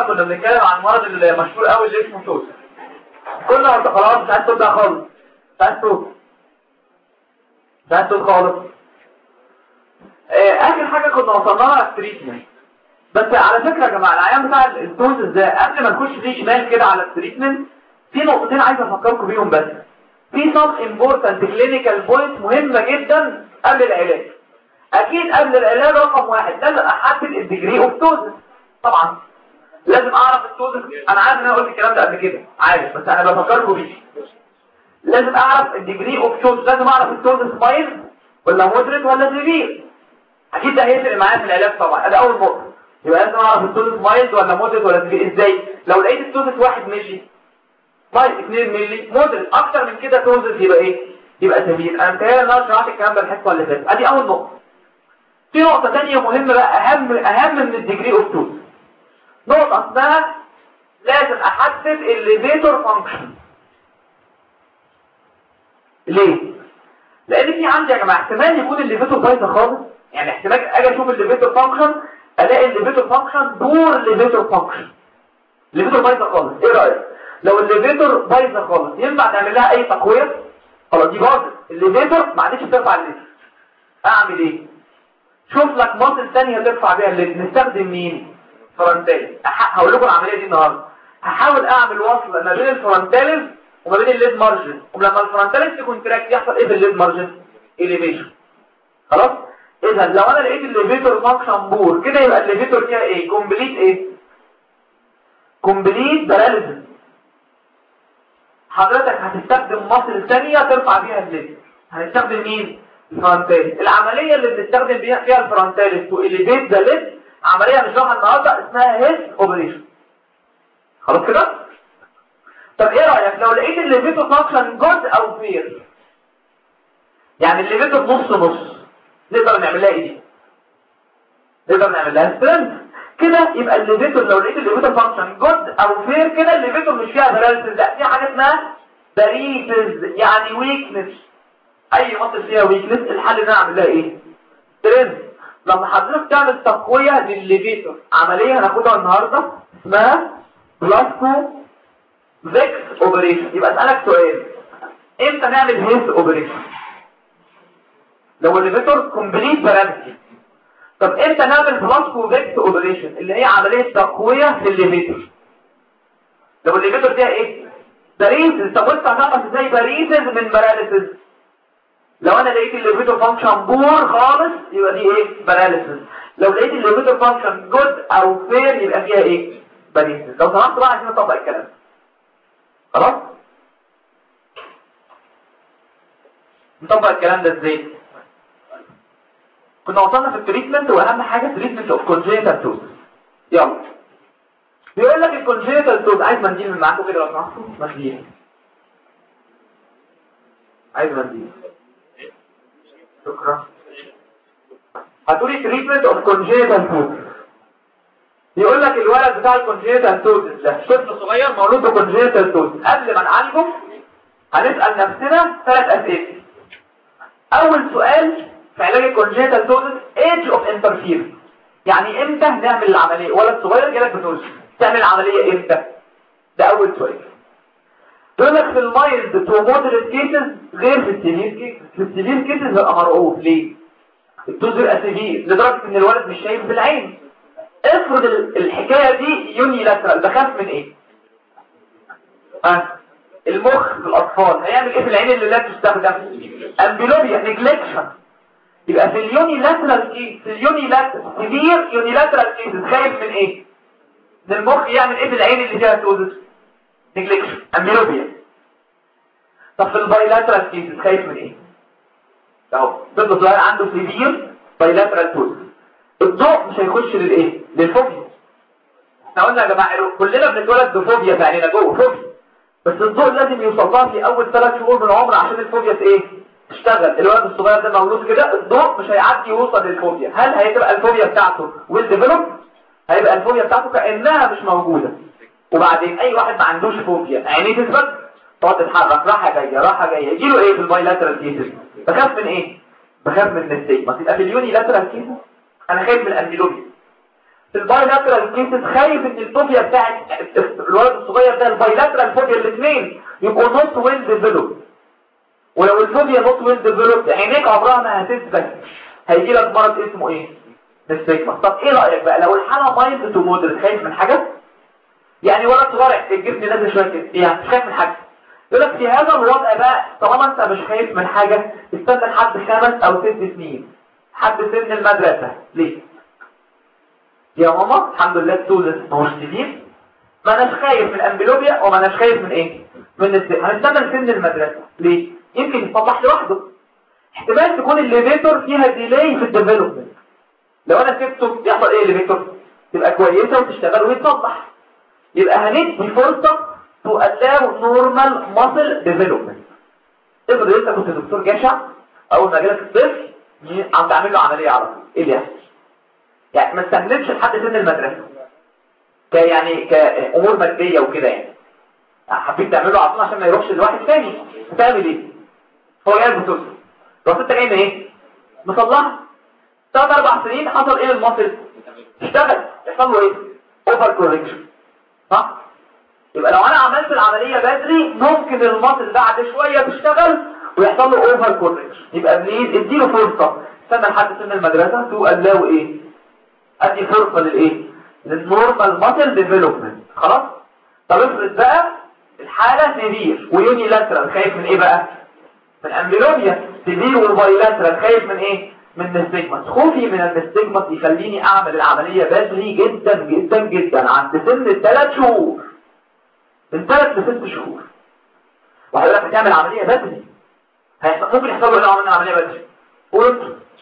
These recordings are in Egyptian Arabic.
كنا بنتكلم عن المرض المشهور قوي اللي اسمه توت كنا قلت خلاص مش عايز تبدا خالص مش عايز توت مش عايز توت خالص آه، اخر حاجه كنا وصلنا لها التريتمنت بس على فكره يا جماعه العيان بتاع التوز ده قبل ما نخش فيه شمال كده على التريتمنت في نقطتين عايز افكركم بيهم بس في some important clinical point مهمه جدا قبل العلاج اكيد قبل العلاج رقم واحد لازم احدد الديجري اوف توزس طبعا لازم اعرف التوزس انا عارف ان انا قلت الكلام ده قبل كده عارف بس انا بفكركم بيه لازم اعرف الديجري اوف توزس لازم اعرف التوزس مايل ولا مودريت ولا سيفير اكيد ده هيفرق معايا في العلاج طبعا ده اول نقطه يبقى لازم اعرف التوزس مايل ولا مودريت ولا سيفير ازاي لو لقيت التوزس واحد ملي مايل 2 ملي مودريت اكتر من كده توزس يبقى ايه يبقى سيفير انا متهيألي ان انا شرحت الكلام ده الحصه اللي فاتت ادي اول نقطه في نقطة تانية مهمة بقى أهم أهم من الديجري اوف توز نقطة اسمها لازم أحدد الليفيتور فانكشن ليه؟ لأن في عندي يا جماعة احتمال يكون الليفيتور بايظة خالص يعني احتمال أجي أشوف الليفيتور فانكشن ألاقي الليفيتور فانكشن دور الليفيتور فانكشن الليفيتور بايظة خالص إيه رأيك؟ لو الليفيتور بايظة خالص ينفع تعمل لها أي تقوية؟ خلاص دي باظت الليفيتور ما عادش بترفع الليفيتور أعمل إيه؟ شوف لك مصل ثانية ترفع بيها الليد نستخدم مين فرونتالي هقول لكم العملية دي النهاردة هحاول اعمل وصل ما بين الفرونتاليز وما بين الليد مارجن ولما الفرونتاليز تكونتراكت يحصل ايه في الليد مارجن اليفيشن خلاص اذا لو انا لقيت الليفيتور فانكشن بور كده يبقى الليفيتور فيها ايه كومبليت ايه كومبليت باراليزم حضرتك هتستخدم مصل ثانية ترفع بيها الليد هنستخدم مين الفرونتاليس العملية اللي بنستخدم بيها فيها الفرونتاليس تو اليفيت ذا ليد عملية هنشرحها النهارده اسمها هيس اوبريشن خلاص كده طب ايه رأيك لو لقيت الليفيتو فانكشن جود او فير يعني الليفيتو نص نص نقدر نعمل لها ايه دي نقدر نعمل لها سترينث كده يبقى الليفيتو لو لقيت الليفيتو فانكشن جود او فير كده الليفيتو مش فيها باراليسيس لا في حاجه اسمها باريسيس يعني ويكنس اي مصل فيها ويكنس الحل ان انا اعمل لها ايه ترند لما حضرتك تعمل تقويه للليفيتور عمليه هناخدها النهارده اسمها بلاسكو فيكس اوبريشن يبقى اسالك سؤال امتى نعمل هيس اوبريشن لو الليفيتور كومبليت بارامتري طب امتى نعمل بلاسكو فيكس اوبريشن اللي هي عمليه تقويه للليفيتور لو الليفيتور فيها ايه باريسز طب وانت هتعرف ازاي باريسز من باراليسز لو انا لقيت الليفيتور فانكشن بور خالص يبقى دي ايه باراليسيس لو لقيت الليفيتور فانكشن جود او فير يبقى فيها ايه باراليسيس لو سمحت بقى عشان نطبق الكلام خلاص نطبق الكلام ده ازاي كنا وصلنا في التريتمنت واهم حاجه تريتمنت اوف كونجنتال توز يلا بيقول لك الكونجنتال توز عايز منديل من معاكم كده لو سمحتوا منديل عايز منديل شكرا هتقولي تريتمنت اوف كونجيتال توز يقول لك الولد بتاع الكونجيتال توز ده طفل صغير مولود بكونجيتال توز قبل ما نعالجه هنسال نفسنا ثلاث اسئله اول سؤال في علاج الكونجيتال توز ايج اوف انترفير يعني امتى نعمل العمليه ولد صغير جالك بتوز تعمل العمليه امتى ده اول سؤال يقول لك في المايلد تو مودريت كيسز غير في السيفير كيسز في السيفير كيسز بيبقى مرعوب ليه الدوز بيبقى سيفير لدرجه ان الولد مش شايف بالعين افرض الحكايه دي يوني لاترال بخاف من ايه اه المخ في الاطفال هيعمل ايه في العين اللي لا تستخدم امبلوبيا نيجلكشن يبقى في اليوني لاترال كيس في اليوني لاترال سيفير يوني لاترال كيسز خايف من ايه ان المخ يعمل ايه في العين اللي فيها توزس نيجلكشن امبلوبيا طب في البايلاترال كيسز خايف من ايه اهو طفل صغير عنده سيفير بايلاترال توز الضوء مش هيخش للايه للفوبيا احنا قلنا يا جماعه كلنا بنتولد بفوبيا في عينينا جوه فوبيا بس الضوء لازم يوصل لها في اول ثلاث شهور من العمر عشان الفوبيا ايه تشتغل الولد الصغير ده مولود كده الضوء مش هيعدي يوصل للفوبيا هل هيبقى الفوبيا بتاعته ويل ديفلوب هيبقى الفوبيا بتاعته كانها مش موجوده وبعدين اي واحد ما عندوش فوبيا عينيه تثبت تقعد تتحرك راحه جايه راحه جايه يجي له ايه في البايلاترال كيسز بخاف من ايه بخاف من الستيجما تبقى في اليوني لاترال كيسز انا خايف من الامبيلوبيا في البايلاترال كيسز خايف ان الفوبيا بتاعت الولد الصغير ده البايلاترال فوبيا الاثنين يبقوا نوت ويل ديفلوب ولو الفوبيا نوت ويل ديفلوب عينيك عمرها ما هتثبت هيجي لك مرض اسمه ايه السيجما طب ايه رايك بقى لو الحاله مايند تو مودريت خايف من حاجه يعني ولد صغير الجبن نازل شويه كده يعني مش خايف من حاجه يقول لك في هذا الوضع بقى طالما انت مش خايف من حاجه استنى لحد خمس او ست سنين حد سن المدرسه ليه يا ماما الحمد لله التولز مش كبير ما اناش خايف من الامبلوبيا وما اناش خايف من ايه من السن هنستنى لسن المدرسه ليه يمكن يصلح لوحده احتمال تكون الليفيتور فيها ديلاي في الديفلوبمنت لو انا سبته يحصل ايه الليفيتور تبقى كويسه وتشتغل ويتصلح يبقى هندي فرصه تو allow نورمال ماسل ديفلوبمنت افرض انت كنت دكتور جشع اول ما جالك الطفل عم تعمل له عمليه على طول ايه اللي يحصل يعني ما استنتش لحد سن المدرسه ك يعني كامور ماديه وكده يعني حبيت تعمله على طول عشان ما يروحش لواحد ثاني هتعمل ايه هو جاي بتوصل رحت انت جاي من ايه مصلحه ثلاث اربع سنين حصل ايه للمصل اشتغل يحصل له ايه اوفر كوركشن صح يبقى لو انا عملت العمليه بدري ممكن المصل بعد شويه تشتغل ويحصل له اوفر كوركشن يبقى بليز اديله فرصه استنى لحد سن المدرسه تو له ايه ادي فرصه للايه للنورمال ماسل ديفلوبمنت خلاص طب افرض بقى الحاله سيفير ويوني لاترال خايف من ايه بقى من امبلوبيا سيفير والبايلاترال خايف من ايه من الستيجمات خوفي من الستيجمات يخليني اعمل العمليه بدري جدا جدا جدا عند سن الثلاث شهور من ثلاث لست شهور واحد يقول لك هتعمل عمليه بدري ممكن يحصل له عملنا عمليه بدري قلت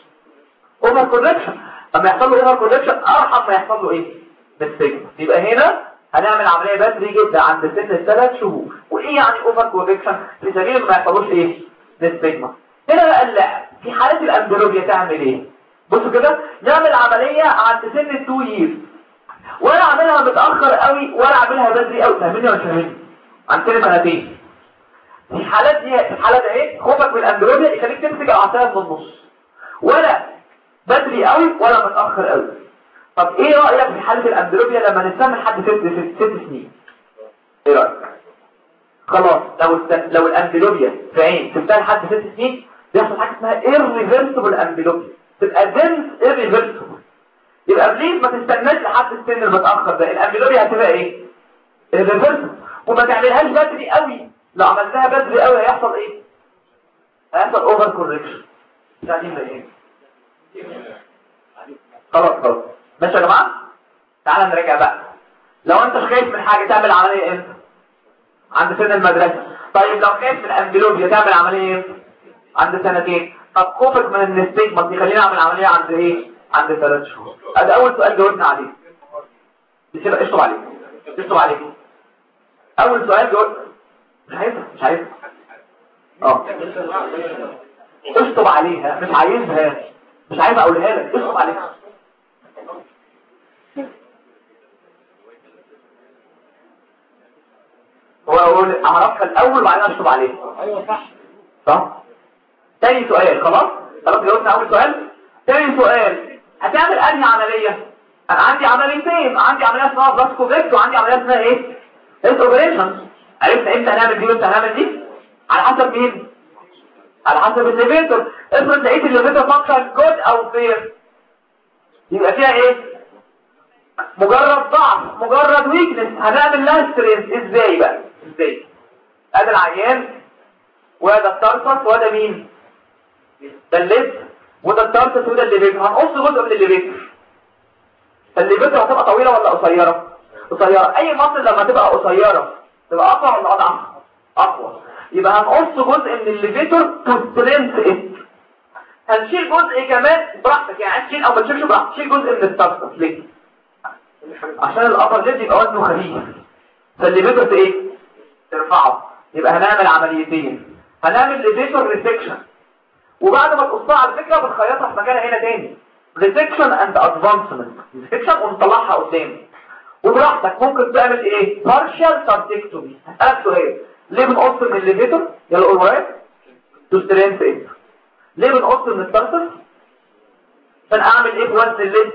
اوفر كوركشن اما يحصل له اوفر كوركشن ارحم ما يحصل له ايه بالسجن يبقى هنا هنعمل عمليه بدري جدا عند سن الثلاث شهور وايه يعني اوفر كوركشن في سبيل ما يحصلوش ايه للسجن هنا بقى اللاعب في حاله الامبلوبيا تعمل ايه بصوا كده نعمل عمليه عند سن التو ييرز ولا اعملها متاخر قوي ولا اعملها بدري قوي فاهمني ولا فاهمني عند سن سنتين في الحالات دي في الحالات ايه خوفك من الامبلوبيا يخليك تمسك العصايه من النص ولا بدري قوي ولا متاخر قوي طب ايه رايك في حاله الامبلوبيا لما نستنى لحد ست ست سنين ايه رايك خلاص لو است... لو الامبلوبيا في عين سبتها لحد ست سنين بيحصل حاجه اسمها irreversible امبلوبيا تبقى دنس irreversible يبقى بليز ما تستناش لحد السن المتاخر ده الامبلوبيا هتبقى ايه irreversible وما تعملهاش بدري قوي لو عملتها بدري قوي هيحصل ايه هيحصل اوفر كوركشن يعني ايه خلاص خلاص ماشي يا جماعه تعالى نراجع بقى لو انت خايف من حاجه تعمل عمليه امتى عند سن المدرسه طيب لو خايف من الامبلوبيا تعمل عمليه امتى عند سنتين طب خوفك من النستيجما دي خلينا اعمل عمليه عند ايه عند ثلاث شهور ادي اول سؤال جاوبنا عليه بسيبك اشطب عليك اشطب عليك اول سؤال جاوبنا مش عايزها مش عايزها اه اشطب عليها مش عايزها مش عايز اقولها لك اشطب عليها هو اقول اعرفها الاول وبعدين اشطب عليها ايوه صح صح تاني سؤال خلاص خلاص جاوبنا اول سؤال تاني سؤال هتعمل انهي عمليه انا عندي عمليتين عندي عمليه اسمها بلاسكوفيكت وعندي عمليه اسمها ايه ايه اوبريشن عرفت امتى هنعمل دي وامتى هنعمل دي على حسب مين على حسب الليفيتور افرض لقيت الليفيتور فانكشن جود او فير يبقى فيها ايه مجرد ضعف مجرد ويكنس هنعمل لها ستريس ازاي بقى ازاي ادي العيان وده الترسس وده مين ده الليفت وده الترسس وده الليفيتور هنقص جزء من الليفيتور الليفيتور هتبقى طويله ولا قصيره قصيره اي مصل لما تبقى قصيره تبقى اقوى ولا اضعف اقوى يبقى هنقص جزء من الليفيتور تو سترينث ات هنشيل جزء كمان براحتك يعني تشيل او ما تشيلش براحتك تشيل جزء من الترسس ليه عشان الابر ليد يبقى وزنه خفيف فالليفيتور ايه ترفعه يبقى هنعمل عمليتين هنعمل ليفيتور ريسكشن وبعد ما تقصها على فكره بنخيطها في مكانها هنا تاني ريسكشن اند ادفانسمنت ريسكشن ونطلعها قدام وبراحتك ممكن تعمل ايه بارشال سارتكتومي هسألك سؤال ليه بنقص من الليفيتور يلا قول ورايا تو سترينث ايه ليه بنقص من الترسس عشان اعمل ايه في وزن الليد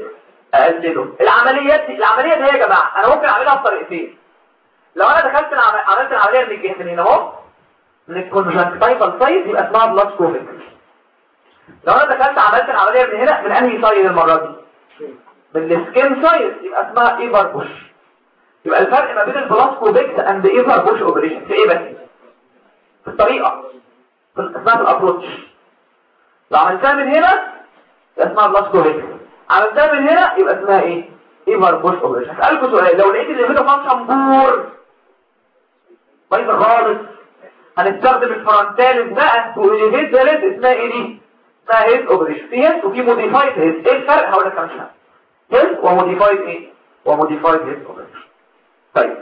اقلله العمليات دي العمليه دي يا جماعه انا ممكن اعملها بطريقتين لو انا دخلت العم... عملت العمليه من الجهه من هنا اهو من الكونجكتيفال سايد يبقى اسمها بلاس كوفيك لو انا دخلت عملت العمليه من هنا من انهي سايد المره دي من السكين سايد يبقى اسمها ايفر بوش يبقى الفرق ما بين البلاس كوفيك اند ايفر بوش اوبريشن في ايه بس في الطريقه في اسمها في الابروتش لو عملتها من هنا يبقى اسمها بلاس كوفيك عملتها من هنا يبقى اسمها ايه ايفر بوش اوبريشن هسألكم سؤال لو لقيت اللي فانكشن بور بايظه خالص هنستخدم الفرونتاليس بقى والهيد دالت اسمها ايه دي اسمها هيد اوبريشن في هيد وفي موديفايد هيد ايه الفرق هقول لك كمان شويه هيد وموديفايد ايه وموديفايد هيد اوبريشن طيب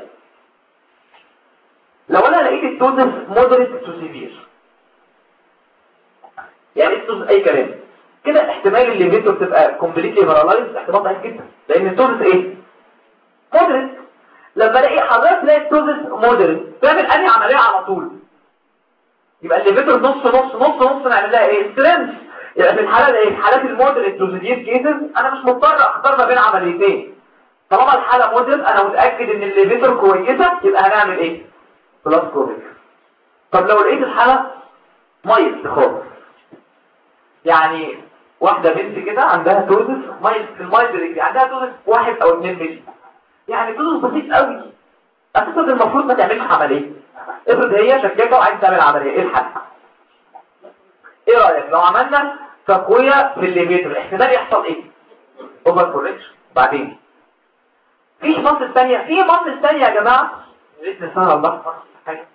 لو انا لقيت التوزن مودريت تو سيفير يعني التوزن اي كلام كده احتمال الليفيتور تبقى كومبليتلي بارالايز احتمال ضعيف جدا لان التوزن ايه مودريت لما الاقي حضرتك تلاقي التوزن مودريت تعمل انهي عمليه على طول يبقى الليفيتور نص نص نص نص نعمل لها ايه سترينث يبقى في الحاله دي الحالات المودريت تو سيفير كيسز انا مش مضطر اختار ما بين عمليتين طالما الحاله مودريت انا متاكد ان الليفيتور كويسه يبقى هنعمل ايه بلس كوفيك طب لو لقيت الحاله مايل خالص يعني واحدة بنت كده عندها توزس مايل في المايل عندها توزس واحد او اتنين ملي يعني توزس بسيط قوي اساسا المفروض ما تعملش عملية افرض هي شكاكة وعايز تعمل عملية ايه الحل ايه رأيك لو عملنا تقوية في الليميتر احتمال يحصل ايه اوفر كوريكشن بعدين في مصر ثانية في مصر ثانية يا جماعة ريت نسال الله حاجة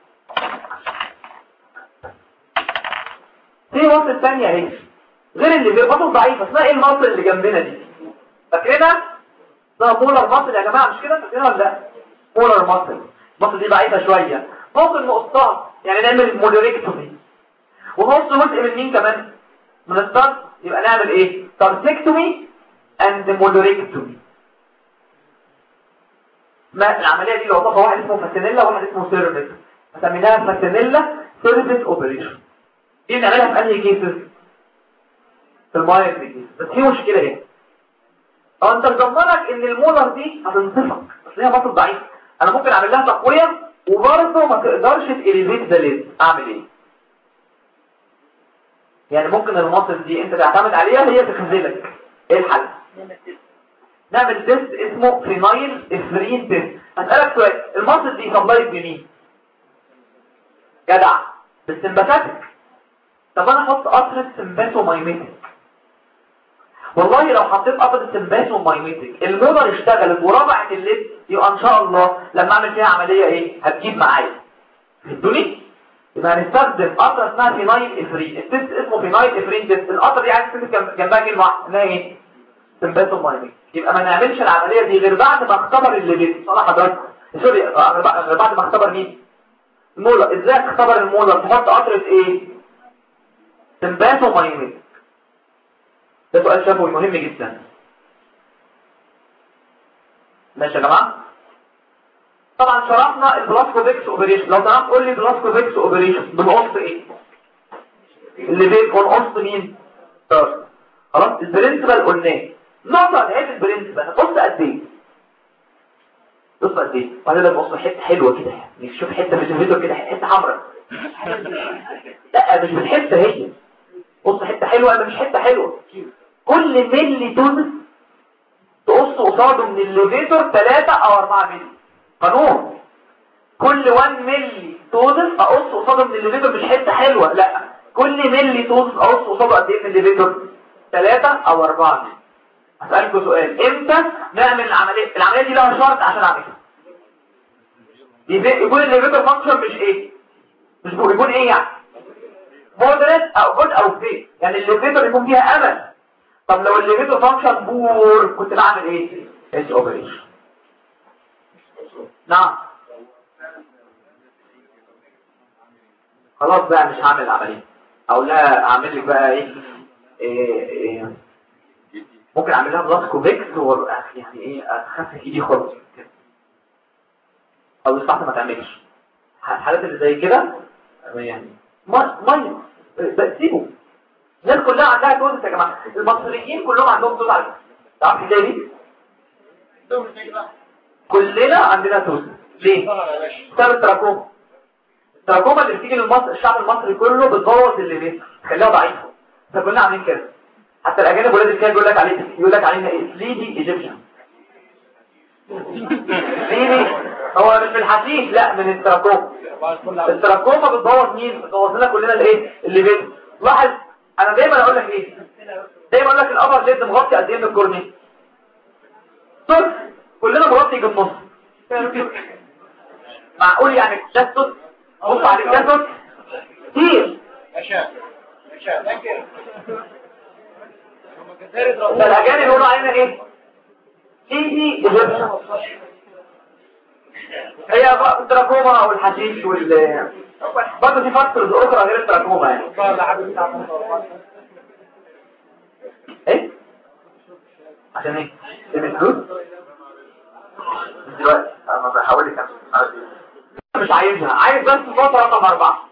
في مصر ثانية اهي غير اللي بيربطوا ضعيفة اسمها ايه المصر اللي جنبنا دي فاكرينها اسمها مولر مصر يا جماعة مش كده فاكرينها ولا لا مولر مصر مصر دي ضعيفة شوية مصر مقصها يعني نعمل مودريكتومي ونص جزء من مين كمان من الستارت يبقى نعمل ايه تارسكتومي اند مودريكتومي ما العملية دي لو وصفها واحد اسمه فاسينيلا وواحد اسمه سيرفيس سميناها فاسينيلا سيرفيس اوبريشن دي بنعملها في انهي كيسز في المايك كيسز بس في مشكلة هنا اه انت مضمنك ان المولر دي هتنصفك بس هي مصر ضعيف انا ممكن اعمل لها تقوية وبرضه ما تقدرش تإليفيت ذا ليد اعمل ايه يعني ممكن المصر دي انت تعتمد عليها هي تخزلك ايه الحل نعمل تيست اسمه فينايل افرين تيست هسألك سؤال المصر دي سبلايت بمين جدع بالسمباتاتيك طب انا احط قطرة سمباتو مايميتك والله لو حطيت قطرة سمباتو مايميتك المودر اشتغلت ورفعت الليد يبقى ان شاء الله لما اعمل فيها عملية ايه هتجيب معايا فهمتوني يبقى هنستخدم قطرة اسمها فينايل افرين التيست اسمه فينايل افرين تيست القطرة دي عايز تكتب جنبها كلمة واحدة اسمها ايه سمباتو مايميتك يبقى ما نعملش العملية دي غير بعد ما اختبر الليد صلاح حضرتك سوري غير بعد ما اختبر مين المولر ازاي تختبر المولر تحط قطرة ايه سمباتو مايميتك ده سؤال شفوي مهم جدا ماشي يا جماعه طبعا شرحنا البلاسكوفيكس اوبريشن لو تعرف قول لي بلاسكوفيكس اوبريشن بنقص ايه اللي بيكون قص مين طيب خلاص البرنسبل قلناه نقطه نهايه البرنسبل هتبص قد ايه بص قد ايه وبعدين بص حته حلوه كده يعني شوف حته في الفيديو كده حته حمراء لا مش بالحته هي بص حته حلوه ولا مش حته حلوه كل ملي توزن تقص قصاده من الليفيتور 3 او 4 ملي قانون كل 1 ملي توزن اقص قصاده من الليفيتور مش حته حلوه لا كل ملي توزن اقص قصاده قد ايه من الليفيتور 3 او 4 ملي هسألكوا سؤال امتى نعمل العملية العملية دي لها شرط عشان اعملها يكون الليفيتور فانكشن مش ايه مش يكون ايه يعني مودريت او جود او فيه يعني الليفيتور يكون فيها امل طب لو الليفيتور فانكشن بور كنت بعمل ايه اس اوبريشن نعم خلاص بقى مش هعمل العمليه او لا اعمل لك بقى ايه, إيه, إيه ممكن اعمل لها بلاس كوفيكس يعني ايه اخفف ايدي خالص او يستحسن ما تعملش الحالات اللي زي كده يعني ميه بسيبه الناس كلها عندها توزن يا جماعه المصريين كلهم عندهم توزن على تعرف ازاي دي كلنا عندنا توسس ليه بسبب التراكوما التراكوما اللي بتيجي للمصر الشعب المصري كله بتبوظ اللي بيه خليها ضعيفه فكلنا عاملين كده حتى الاجانب ولاد الكلاب يقول لك عليه يقول لك علينا ايه سليدي ايجيبشن سليدي هو مش من الحشيش لا من التراكوما التراكوما بتبوظ مين بتبوظ لنا كلنا الايه اللي بيه لاحظ انا دايما اقول لك ايه دايما اقول لك الابر جد مغطي قد ايه من الكورني صفر كلنا مغطي بالنص معقول يعني التجسد بص على التجسد كتير فالاجانب يقولوا علينا ايه سيدي ايجيبشن هي بقى التراكوما او الحشيش وال برضه في فاكتورز اخرى غير التراكوما يعني ايه عشان ايه الفلوس دلوقتي انا بحاول لك مش عايزها عايز بس نقطه رقم أربعة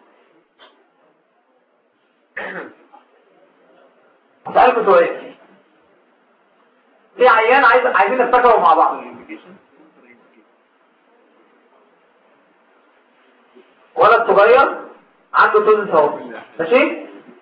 اسالكم سؤال في عيان عايز عايزين نفتكروا مع بعض ولد صغير عنده توزن اهو ماشي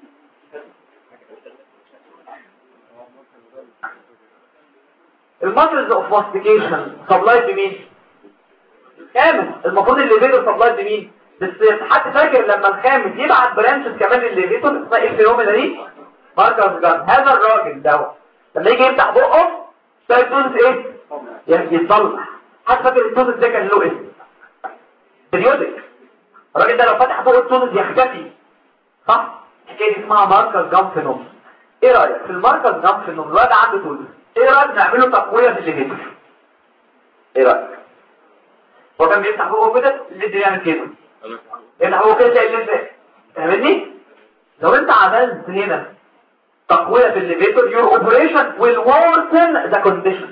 الماترز اوف ماستيكيشن سبلايد بمين كامل المفروض الليفيتور سبلايد بمين بس حد فاكر لما الخامس يبعت برانشز كمان للليفيتور اسمها ايه الفينومينا دي ماركرز جان هذا الراجل ده لما يجي يفتح بقه تلاقي الدوز ايه يعني يتصلح حد فاكر الدوز ده كان له اسم بريودك الراجل ده لو فتح بقه الدوز يختفي صح الحكايه دي اسمها ماركر جام فينوم ايه رايك في الماركر جام فينوم الواد عنده دوز ايه رايك نعمله تقويه في الليفيتور ايه رايك هو كان بيفتح بقه كده الليد يعمل كده يفتح بقه كده تلاقي الليد فاهمني لو انت عملت هنا تقويه في الليفيتور your operation will worsen the condition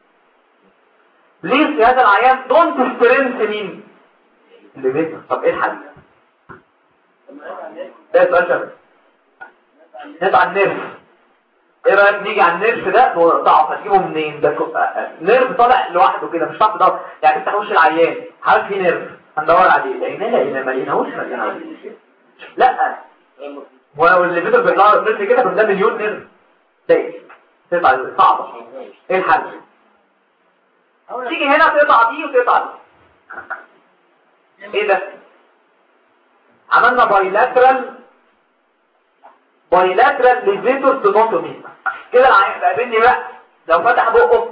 ليه في هذا العيان don't strength مين الليفيتور طب ايه الحل ده سؤال شبه نبقى على النيرف ايه رايك نيجي على النيرف ده نقطعه هتجيبه منين ده نيرف طالع لوحده كده مش هتعرف تدور يعني انت تخش العيان عارف في نيرف هندور عليه لقيناه لقيناه ما لقيناهوش ما لقيناهوش لا ولو الليفيتور بيطلع له نيرف كده ده مليون نيرف تاني تقطع صعبه ايه الحل تيجي هنا تقطع دي وتقطع دي ايه ده عملنا بايلاترال بايلاترال ليفيتور تونوتومي كده العين قابلني بقى لو فتح بقه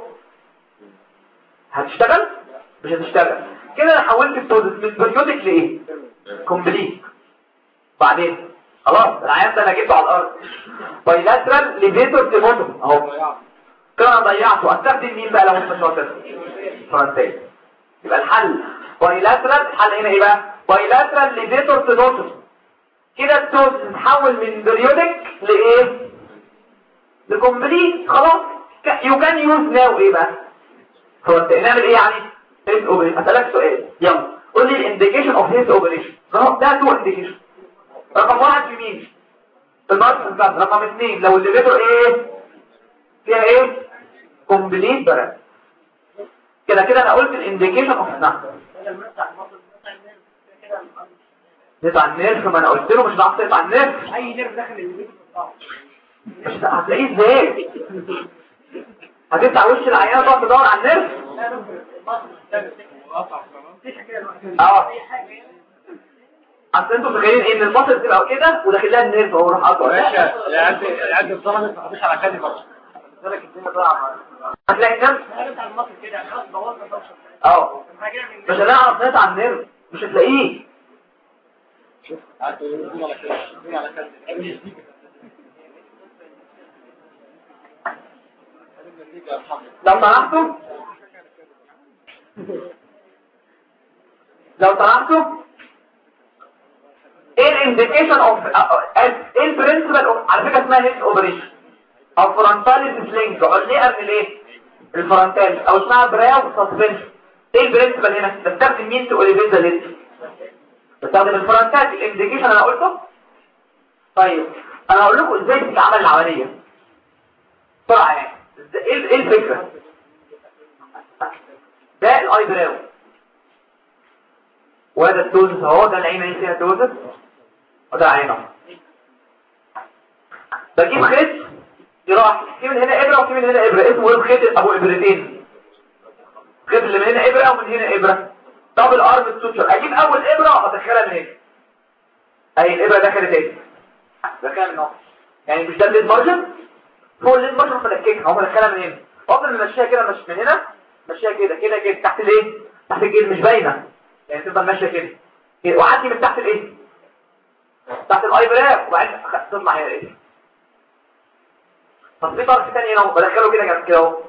هتشتغل مش هتشتغل كده انا حولت التوزس من بريودك لايه كومبليت بعدين خلاص العيان ده انا جبته على الارض بايلاترال ليفيتور تونوتومي اهو كده انا ضيعته استخدم مين بقى لو انت شاطر فرنسي يبقى الحل بايلاترال الحل هنا ايه بقى بايلاترال ليفيتور تونوتومي كده التوز نحول من بريودك لايه لكومبليت خلاص يو كان يوز ناو ايه بقى هو انت نعمل ايه يعني هيس اوبريشن اسالك سؤال يلا قول لي الانديكيشن اوف هيس اوبريشن ده تو انديكيشن رقم واحد في مين في الماركت رقم اثنين لو الليفيتور ايه فيها ايه كومبليت بقى كده كده انا قلت الانديكيشن اوف نعم تقطع النيرف ما انا قلت له مش هتعرف تقطع النيرف اي نيرف داخل اللي مش هتلاقيه ازاي هتفتح وش العيانه تقعد تدور على النيرف اه اصل انتوا متخيلين ان المصل تبقى كده وداخل لها النيرف اهو راح قاطع باشا العد العد الظلمت ما على كده برضه لك الدنيا ضايعه هتلاقي النيرف بتاع المصل كده خلاص دورنا دوشه اه مش هنعرف نقطع النيرف مش هتلاقيه شوف قعدت يقول على كده يقول على كده لو طلعته لو طلعته ايه الانديكيشن اوف ايه البرنسبل اوف على فكره اسمها هيد اوبريشن او فرونتاليس سلينج علقه من الايه الفرونتاليس او اسمها براو سسبنشن ايه البرنسبل هنا بستخدم مين تو اليفيت ذا بستخدم الفرونتال الانديكيشن انا قلته طيب انا هقول لكم ازاي بتتعمل العمليه بسرعه يعني ايه ايه الفكره الاي براو وهذا التوزس اهو ده العين اللي فيها توزس وده عينه بجيب خيط جراح في من هنا ابره وفي من هنا ابره اسمه ايه الخيط ابو ابرتين الخيط اللي من هنا ابره ومن هنا ابره دبل ارم ستوتشر اجيب اول ابره وادخلها من هنا اهي الابره دخلت اهي دخلها من هنا يعني مش ده الليد مارجن فوق الليد مارجن فدككها هم دخلها من هنا افضل ماشيها كده مش من هنا ماشيها كده كده كده تحت الايه تحت الجلد مش باينه يعني تفضل ماشيه كده كده وعدي من تحت الايه تحت الايبراب وبعدين تطلع هنا ايه طب في طرف تاني هنا اهو بدخله كده جنب كده اهو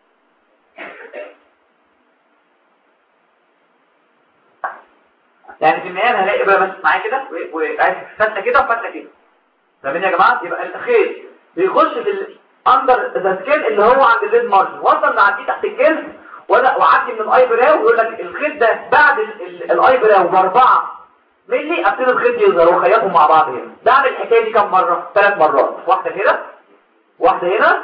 يعني في النهايه انا هلاقي ابره ماشيه معايا كده وعايز فتله كده وفتله كده فاهمين يا جماعه يبقى الخيط بيخش في الاندر ذا سكين اللي هو عند الليد مارجن وصل نعديه تحت الجلد وانا وعدي من الاي براو ويقول لك الخيط ده بعد الاي براو باربعه ملي ابتدي الخيط يظهر وخيطهم مع بعض هنا بعمل الحكايه دي كم مره ثلاث مرات واحده هنا واحده هنا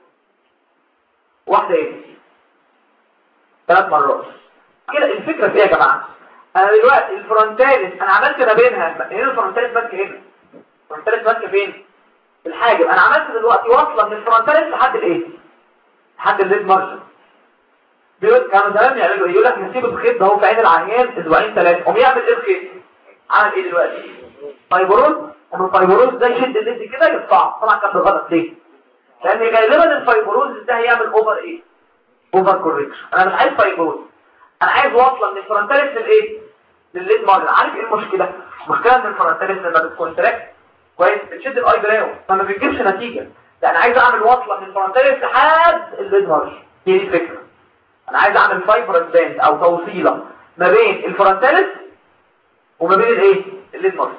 واحده هنا ثلاث مرات كده الفكره في ايه يا جماعه انا دلوقتي الفرونتاليس انا عملت ما بينها هنا الفرونتاليس ماسكه هنا الفرونتاليس ماسكه فين الحاجب انا عملت دلوقتي واصله من الفرونتاليس لحد الايه لحد الليد مارجن بيقول كانوا زمان يعملوا ايه يقول لك نسيب الخيط ده هو في عين العيان اسبوعين ثلاثه قوم يعمل ايه الخيط عمل ايه دلوقتي فايبروز قوم الفايبروز ده يشد الليد كده يقطعه طبعا كان غلط ليه لان غالبا الفايبروز ده هيعمل اوفر ايه اوفر كوركشن انا مش عايز فايبروز انا عايز واصله من الفرونتاليس للايه للليد مارجن عارف ايه المشكله المشكله ان الفرونتاليس لما بتكونتراكت كويس بتشد الاي براو فما بتجيبش نتيجه لا انا عايز اعمل وصله من الفرونتاليس لحد الليد مارجن هي دي الفكره انا عايز اعمل فايبر باند او توصيله ما بين الفرونتاليس وما بين الايه الليد مارجن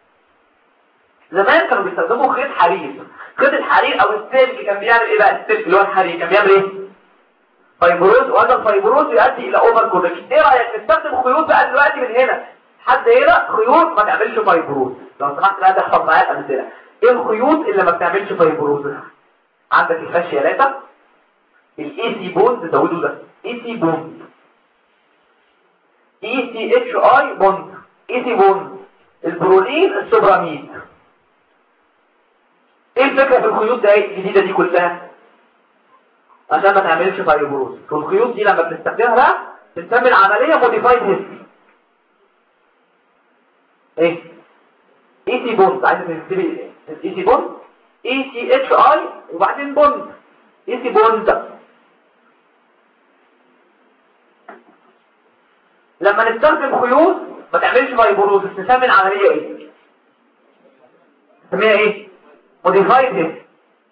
زمان كانوا بيستخدموا خيط حرير خيط الحرير او السلك كان بيعمل ايه بقى السلك اللي هو الحرير كان بيعمل ايه فايبروز وهذا الفايبروز يؤدي الى اوفر كوركشن ايه رايك نستخدم خيوط بقى دلوقتي من هنا حد هنا خيوط ما تعملش فايبروز لو سمحت لا تحفظ معايا الامثله ايه الخيوط اللي ما بتعملش فايبروز عندك الفاشيالاتا الاي سي بوند زودوا ده اي سي بوند اي سي اتش اي بوند اي سي بوند البرولين السوبراميد ايه الفكره في الخيوط ده الجديده دي كلها عشان ما تعملش فايبروز والخيوط دي لما بنستخدمها بقى بنسمي العمليه موديفايد هيستري ايه اي سي بوند عايز تكتبي الاي سي بوند اي سي اتش اي وبعدين بوند اي سي بوند لما نستخدم خيوط ما تعملش فايبروز نسمي العمليه ايه نسميها ايه موديفايد هيستري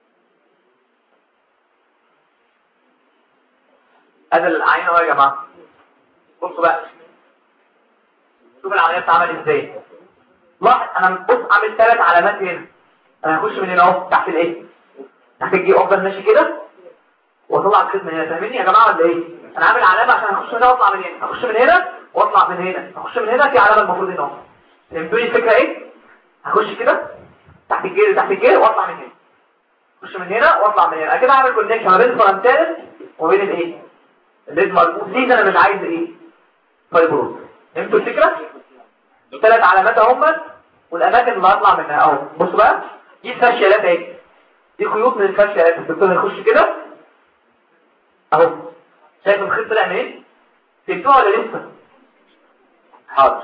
هذا العين اهو يا جماعه بصوا بقى شوف العمليه بتتعمل ازاي لاحظ انا بص عامل ثلاث علامات هنا انا هخش من هنا اهو تحت الايه تحت الجي افضل ماشي كده واطلع الخيط من هنا فاهميني يا جماعه ولا ايه انا عامل علامه عشان اخش هنا واطلع من هنا اخش من هنا واطلع من هنا اخش من هنا في علامه المفروض هنا اهو فهمتوا الفكره ايه هخش كده تحت الجير تحت الجير واطلع من هنا اخش من هنا واطلع من هنا كده اعمل كونكشن ما بين الفرنتالس وبين الايه الليد مربوط ليه انا مش عايز ايه فايبروز فهمتوا الفكره ثلاث علامات اهم والاماكن اللي هطلع منها اهو بصوا بقى دي الفاشيالات اهي دي خيوط من الفاشيالات الدكتور هيخش كده اهو شايف الخيط طلع منين فهمتوها ولا لسه حاضر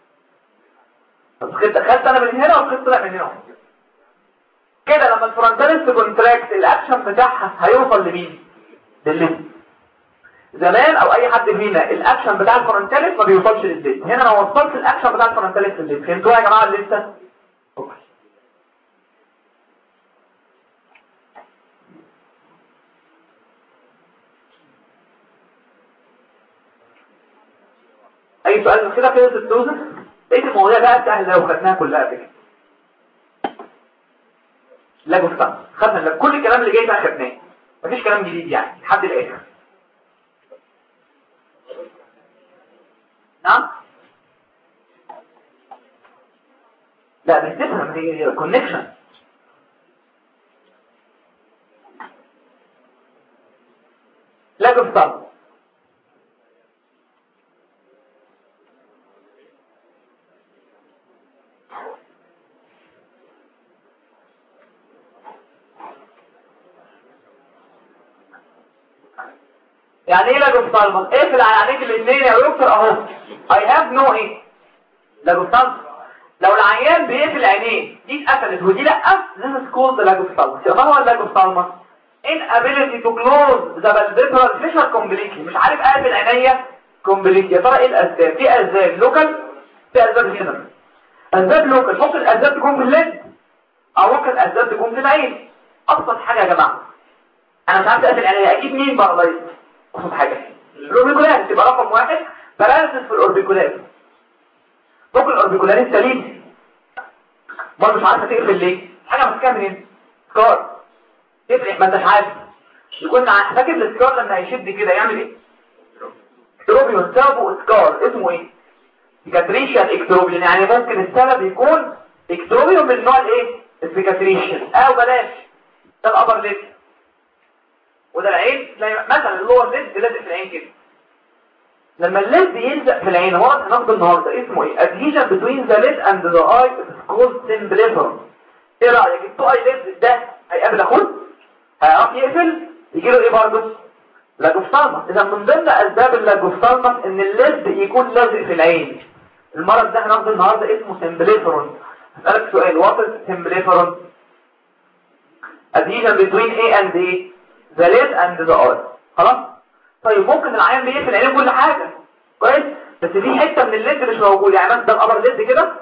الخيط دخلت انا من هنا والخيط طلع من هنا كده لما الفرونتاليس كونتراكت الاكشن بتاعها هيوصل لمين للليد زمان او اي حد فينا الاكشن بتاع الفرونتاليس ما بيوصلش للديت هنا انا وصلت الاكشن بتاع الفرونتاليس للديت فهمتوها يا جماعه لسه اوكي اي سؤال من كده كده الدوزس بقيه المواضيع بقى سهله لو خدناها كلها كده لا جفتها خدنا كل الكلام اللي جاي ده خدناه مفيش كلام جديد يعني لحد الاخر نعم لا بتفهم هي كونكشن لا تفتر يعني ايه لاجوفتالمس اقفل على عينيك الاثنين يا دكتور اهو اي هاف نو ايه لاجوفتالمس لو العيان بيقفل عينيه دي اتقفلت ودي لا this is called لاجوفتالمس يبقى هو اللاجوفتالمس inability to close the palpebral fissure completely مش عارف اقفل عينيا completely يا ترى ايه الاسباب في اسباب لوكال في اسباب هنا اسباب لوكال ممكن الاسباب تكون في الليد او ممكن الاسباب تكون في العين ابسط حاجه يا جماعه انا مش عارف اقفل عينيا اكيد مين بارلايز ابسط حاجه الاوربيكولار تبقى رقم واحد باراليسيس في الاوربيكولار ممكن الاوربيكولار سليم برضه مش عارفه تقفل ليه حاجه ماسكاها منين سكار تفرق ما انتش عارف يكون فاكر السكار لما هيشد كده يعمل ايه اكتروبيون سببه سكار اسمه ايه سيكاتريشن اكتروبيون يعني ممكن السبب يكون اكتروبيون من النوع الايه السيكاتريشن او بلاش ده الابر ليد وده العين مثلا اللور ليد لازق في العين كده لما الليد يلزق في العين هو هناخده النهارده اسمه ايه adhesion between the lid and the eye is called symblepharon ايه رايك التو اي ليد ده هيقابل اخوه هيعرف يقفل يجي له ايه برضه لاجوفتالمس اذا من ضمن اسباب اللاجوفتالمس ان الليد يكون لازق في العين المرض ده هناخده النهارده اسمه سيمبليفرون هسألك سؤال وات از سيمبليفرون adhesion between A and A the lid and the eye خلاص طيب ممكن العيان بيقفل عينيه كل حاجه كويس بس في حته من الليد مش موجود يعني مثلا ده القمر ليد كده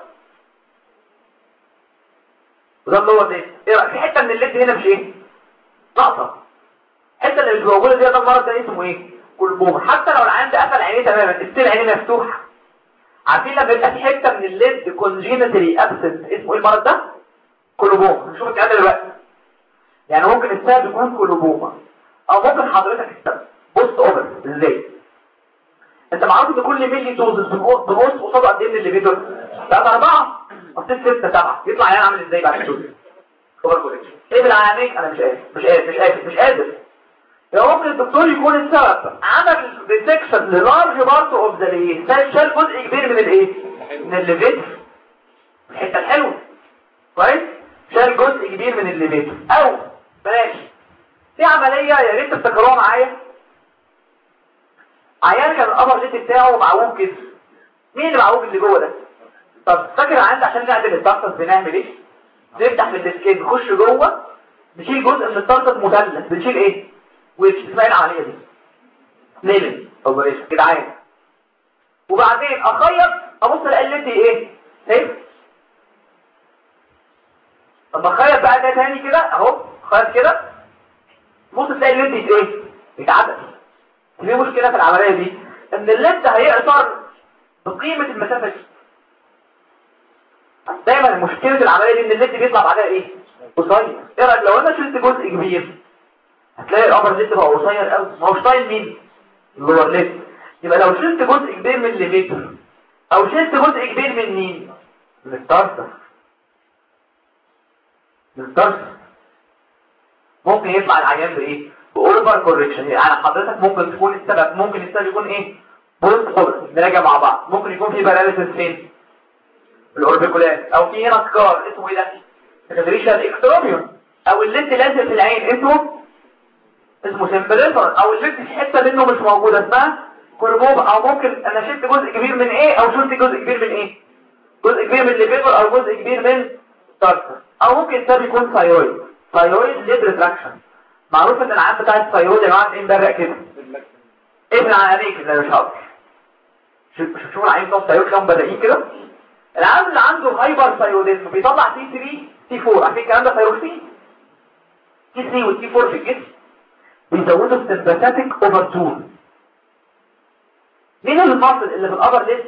وده اللور ليد ايه رأيك؟ في حته من الليد هنا مش ايه ناقصه الحته اللي مش موجوده دي ده المرض ده اسمه ايه كلبوم حتى لو العيان ده قفل عينيه تماما السيل عينيه مفتوحه عارفين لما يبقى في حته من الليد كونجينيتالي ابسنت اسمه ايه المرض ده كلبوم هنشوف الكلام دلوقتي يعني ممكن السبب يكون كلبوما او ممكن حضرتك السبب بص اوفر ازاي انت معروف ان كل ملي دوزز بنقص قصاده قد ايه من الليفيتور بقى اربعه قصيت ستة سبعة يطلع عيان عامل ازاي بعد الدوز اوفر كوليكشن ايه بالعيانين انا مش قادر مش قادر مش قادر مش قادر يا ممكن الدكتور يكون السبب عمل ديتكشن للارج بارت اوف ذا ليه شال جزء كبير من الايه من الليفيتور الحته الحلوه كويس شال جزء كبير من الليفيتور او بلاش في عمليه يا ريت تفتكروها معايا عيان كان القمر ليت بتاعه معوج كده مين اللي معوج اللي جوه ده طب فاكر عندي عشان نعدل الترطس بنعمل ايه نفتح في الديسكين نخش جوه نشيل جزء من الترطس مثلث بنشيل ايه وش اسمها العمليه دي ليلن اوبريشن كده عين وبعدين اخيط ابص الاقي الليتي ايه شايف طب اخيط بقى ده تاني كده اهو خيط كده بص تلاقي الليتي ايه اتعدل في مشكلة في العملية دي ان الليد هيقصر بقيمة المسافة دي دايما مشكلة العملية دي ان الليد بيطلع بعدها ايه قصير ايه رأيك لو انا شلت جزء كبير هتلاقي الابر ليد بقى قصير قوي ما هوش طايل مين اللور ليد يبقى لو شلت جزء كبير من الليمتر او شلت جزء كبير من مين من التارتر من التارتر ممكن يطلع العيان بايه باوفر كوركشن يعني حضرتك ممكن تكون السبب ممكن السبب يكون ايه بوست اوفر نراجع مع بعض ممكن يكون في باراليسيس فين الاوربيكولار او في هنا سكار اسمه ايه ده سكاتريشال اكستروبيون او الليد لازق في العين اسمه اسمه سيمبليفر او الليد في حته منه مش موجوده اسمها كوربوب او ممكن انا شلت جزء كبير من ايه او شلت جزء كبير من ايه جزء كبير من الليفر او جزء كبير من تارتر او ممكن السبب يكون ثايرويد ثايرويد ليد ريتراكشن معروف ان العام بتاع الثايرويد يا جماعه ايه مبرق كده ايه من عليك اللي مش هقدر شوف شوف العين بتاع الثايرويد كانوا مبرقين كده العام اللي عنده هايبر ثايروديزم بيطلع تي 3 تي 4 عارفين الكلام ده ثايروكسين تي 3 والتي 4 في الجسم بيزودوا السمباثيك اوفر تول مين المصل اللي في الابر ليست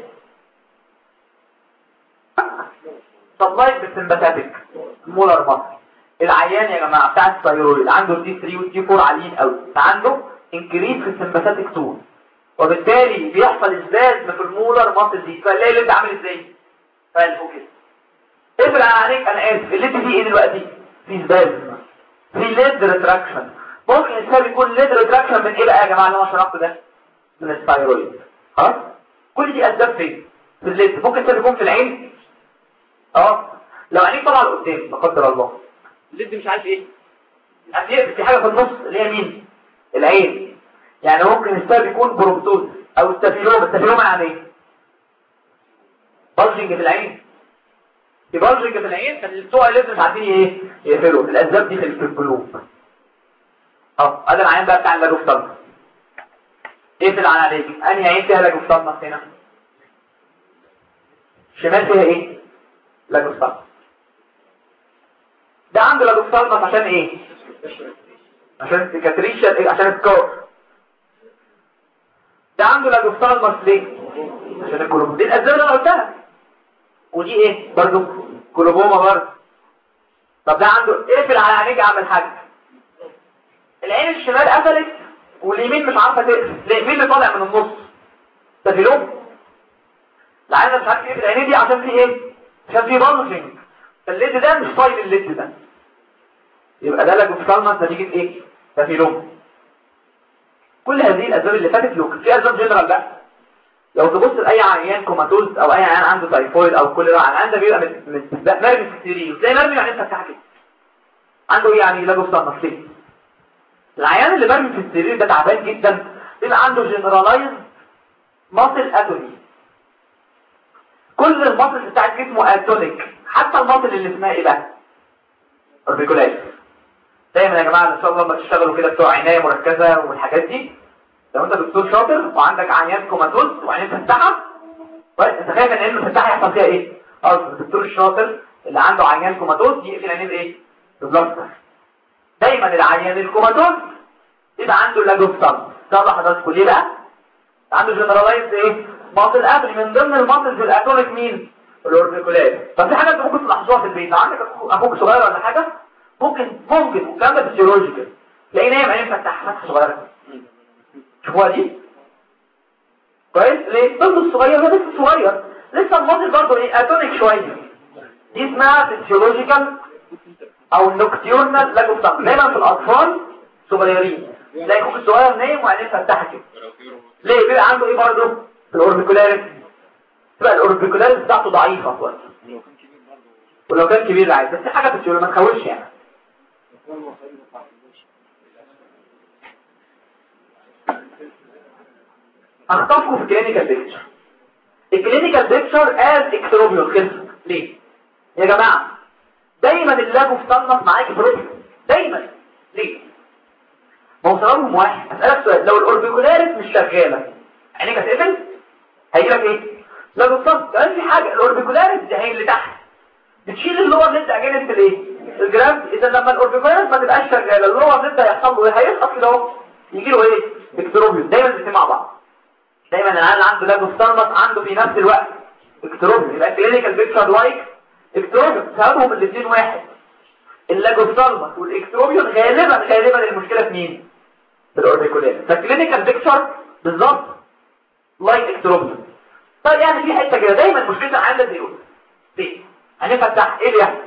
سبلايت بالسمباثيك مولر مصل العيان يا جماعه بتاع الثايرويد عنده التي 3 والتي 4 عاليين قوي فعنده انكريز في السمباثيك تول وبالتالي بيحصل ازداد في المولر مصل دي فالليل اللي انت عامل ازاي فالفو كده افرع عليك انا اسف اللي انت فيه ايه دلوقتي في ازداد في ليد ريتراكشن ممكن السبب يكون ليد ريتراكشن من ايه بقى يا جماعه اللي انا شرحته ده من الثايرويد خلاص كل دي اسباب فين في الليد ممكن السبب يكون في العين اه لو عينيك طلع لقدام لا قدر الله الليد مش عارف ايه أفيق في حاجه في النص اللي هي مين العين يعني ممكن السبب يكون بروبتوز او ستافيلوما ستافيلوما يعني ايه بلجنج في العين في بلجنج في العين فالسوء اللي مش عارفين ايه يقفلوا الاسباب دي في القلوب اه هذا العين بقى بتاع اللاجوفتالمس اقفل على عليك انهي عين فيها لاجوفتالمس هنا شمال فيها ايه لاجوفتالمس ده عنده لاجوفتالمس عشان ايه عشان سيكاتريشن ايه عشان الكور ده عنده لاجوفتالمس ليه عشان الكولوبوما دي الاسباب اللي انا قلتها ودي ايه برضو كولوبوما برضو طب ده عنده اقفل على عينيك يا عم الحاج العين الشمال قفلت واليمين مش عارفه تقفل ليه مين اللي طالع من النص ده في لون العين مش عارف ايه العينين دي عشان في ايه عشان في بلجنج الليد ده مش طايل الليد ده يبقى ده لاجوفتالمس نتيجه ايه ده في لون كل هذه الاسباب اللي فاتت لوك في اسباب جنرال بقى لو تبص لاي عيان كوماتوز او اي عيان عنده تايفويد او كل ده العيان ده بيبقى مرمي في السرير زي مرمي يعني انت بتاعك عنده ايه يعني لاجوفتالمس ليه العيان اللي مرمي في السرير ده تعبان جدا بيبقى عنده جنرالايز ماسل اتوني كل الماسل بتاعت جسمه اتونيك حتى الماسل اللي اسمها ايه بقى اوربيكولاس دايما يا جماعه ان شاء الله لما تشتغلوا كده بتوع عنايه مركزه والحاجات دي لو انت دكتور شاطر وعندك عيان كوماتوز وعيان فتحه انت خايف ان عين الفتحه يحصل فيها ايه اه الدكتور الشاطر اللي عنده عيان كوماتوز يقفل عينيه بايه ببلاستر دايما العيان الكوماتوز يبقى عنده لاجوفتال ده حضراتكم ليه بقى عنده جنرالايز ايه ماسل قبل من ضمن الماسلز الاتونيك مين الاوربيكولار طب في حاجات ممكن تلاحظوها في البيت عندك اخوك صغير ولا حاجه ممكن ممكن والكلام ده فيزيولوجيكال تلاقيه نايم عينيه فتح فتحه صغيره شوفوها دي كويس ليه الطفل الصغير ده لسه صغير لسه الماسل برضه ايه اتونيك شويه دي اسمها فيزيولوجيكال او النوكتيورنال لاجوفتال دايما في الاطفال صغيرين تلاقي اخوك الصغير نايم وعينيه فتحه كده ليه بيبقى عنده ايه برضه الاوربيكولاريس تبقى الاوربيكولاريس بتاعته ضعيفه خالص ولو كان كبير عادي بس حاجه بتشيله ما تخوفش يعني اخطفكم في كلينيكال بيكتشر الكلينيكال بيكتشر از اكتروبيول خلص ليه يا جماعه دايما اللاجو في صنف معاك بروبيول دايما ليه ما هو سببهم واحد اسالك سؤال لو الاوربيكولاريس مش شغاله عينيك هتقفل هيجي لك ايه لاجو في صنف كمان في حاجه الاوربيكولاريس دي هي اللي تحت بتشيل اللور اللي انت اجنت الايه الجرام اذا لما الاوربيكولاريس ما تبقاش شغاله اللور اللي هيحصل له ايه هيسقط كده اهو يجي له ايه اكتروبيول دايما الاثنين مع بعض دايما العيال اللي عنده لاجوستالمس عنده في نفس الوقت اكتروبيول يبقى كلينيكال بيكتشر لايك اكتروبيول سببهم الاثنين واحد اللاجوستالمس والاكتروبيول غالبا غالبا المشكله في مين في الاوربيكولار فالكلينيكال بيكتشر بالظبط لايك اكتروبيول طيب يعني في حته كده دايما مشكلتنا عندنا دي ليه هنفتح ايه اللي يحصل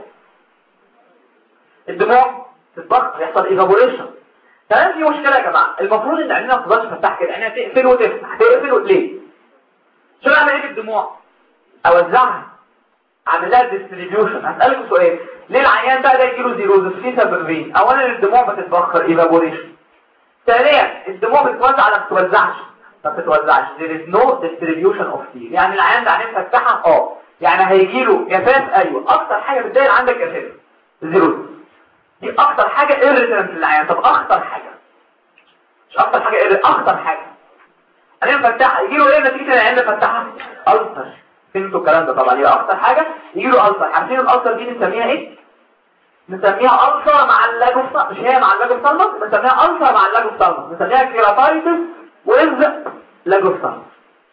الدموع تتبخر يحصل ايفابوريشن كمان في مشكله يا جماعه المفروض ان عينينا ما تفضلش تفتح كده عينينا تقفل وتفتح تقفل ليه شو اعمل ايه في الدموع اوزعها اعمل لها ديستريبيوشن هسالكم سؤال ليه العيان بقى ده يجيله زيروز في سببين اولا الدموع بتتبخر ايفابوريشن ثانيا الدموع بتتوزع ولا ما بتتوزعش ما بتتوزعش there is no distribution of tear يعني العيان ده عينيه مفتحه اه يعني هيجيله جفاف ايوه اكتر حاجه بتضايق عندك جفاف زيروز دي اكتر حاجه irritant للعيان طب اخطر حاجه مش اكتر حاجه irritant اخطر حاجه عينيه مفتحه يجي له ايه نتيجه العيان مفتحه ألسر فهمتوا الكلام ده طبعا هي اخطر حاجه يجي له ألسر عارفين الألسر دي بنسميها ايه نسميها ألسر مع اللاجوفتالمس مش هي مع اللاجوفتالمس بنسميها ألسر مع اللاجوفتالمس بنسميها كيراتايتس وإز لاجوفتالمس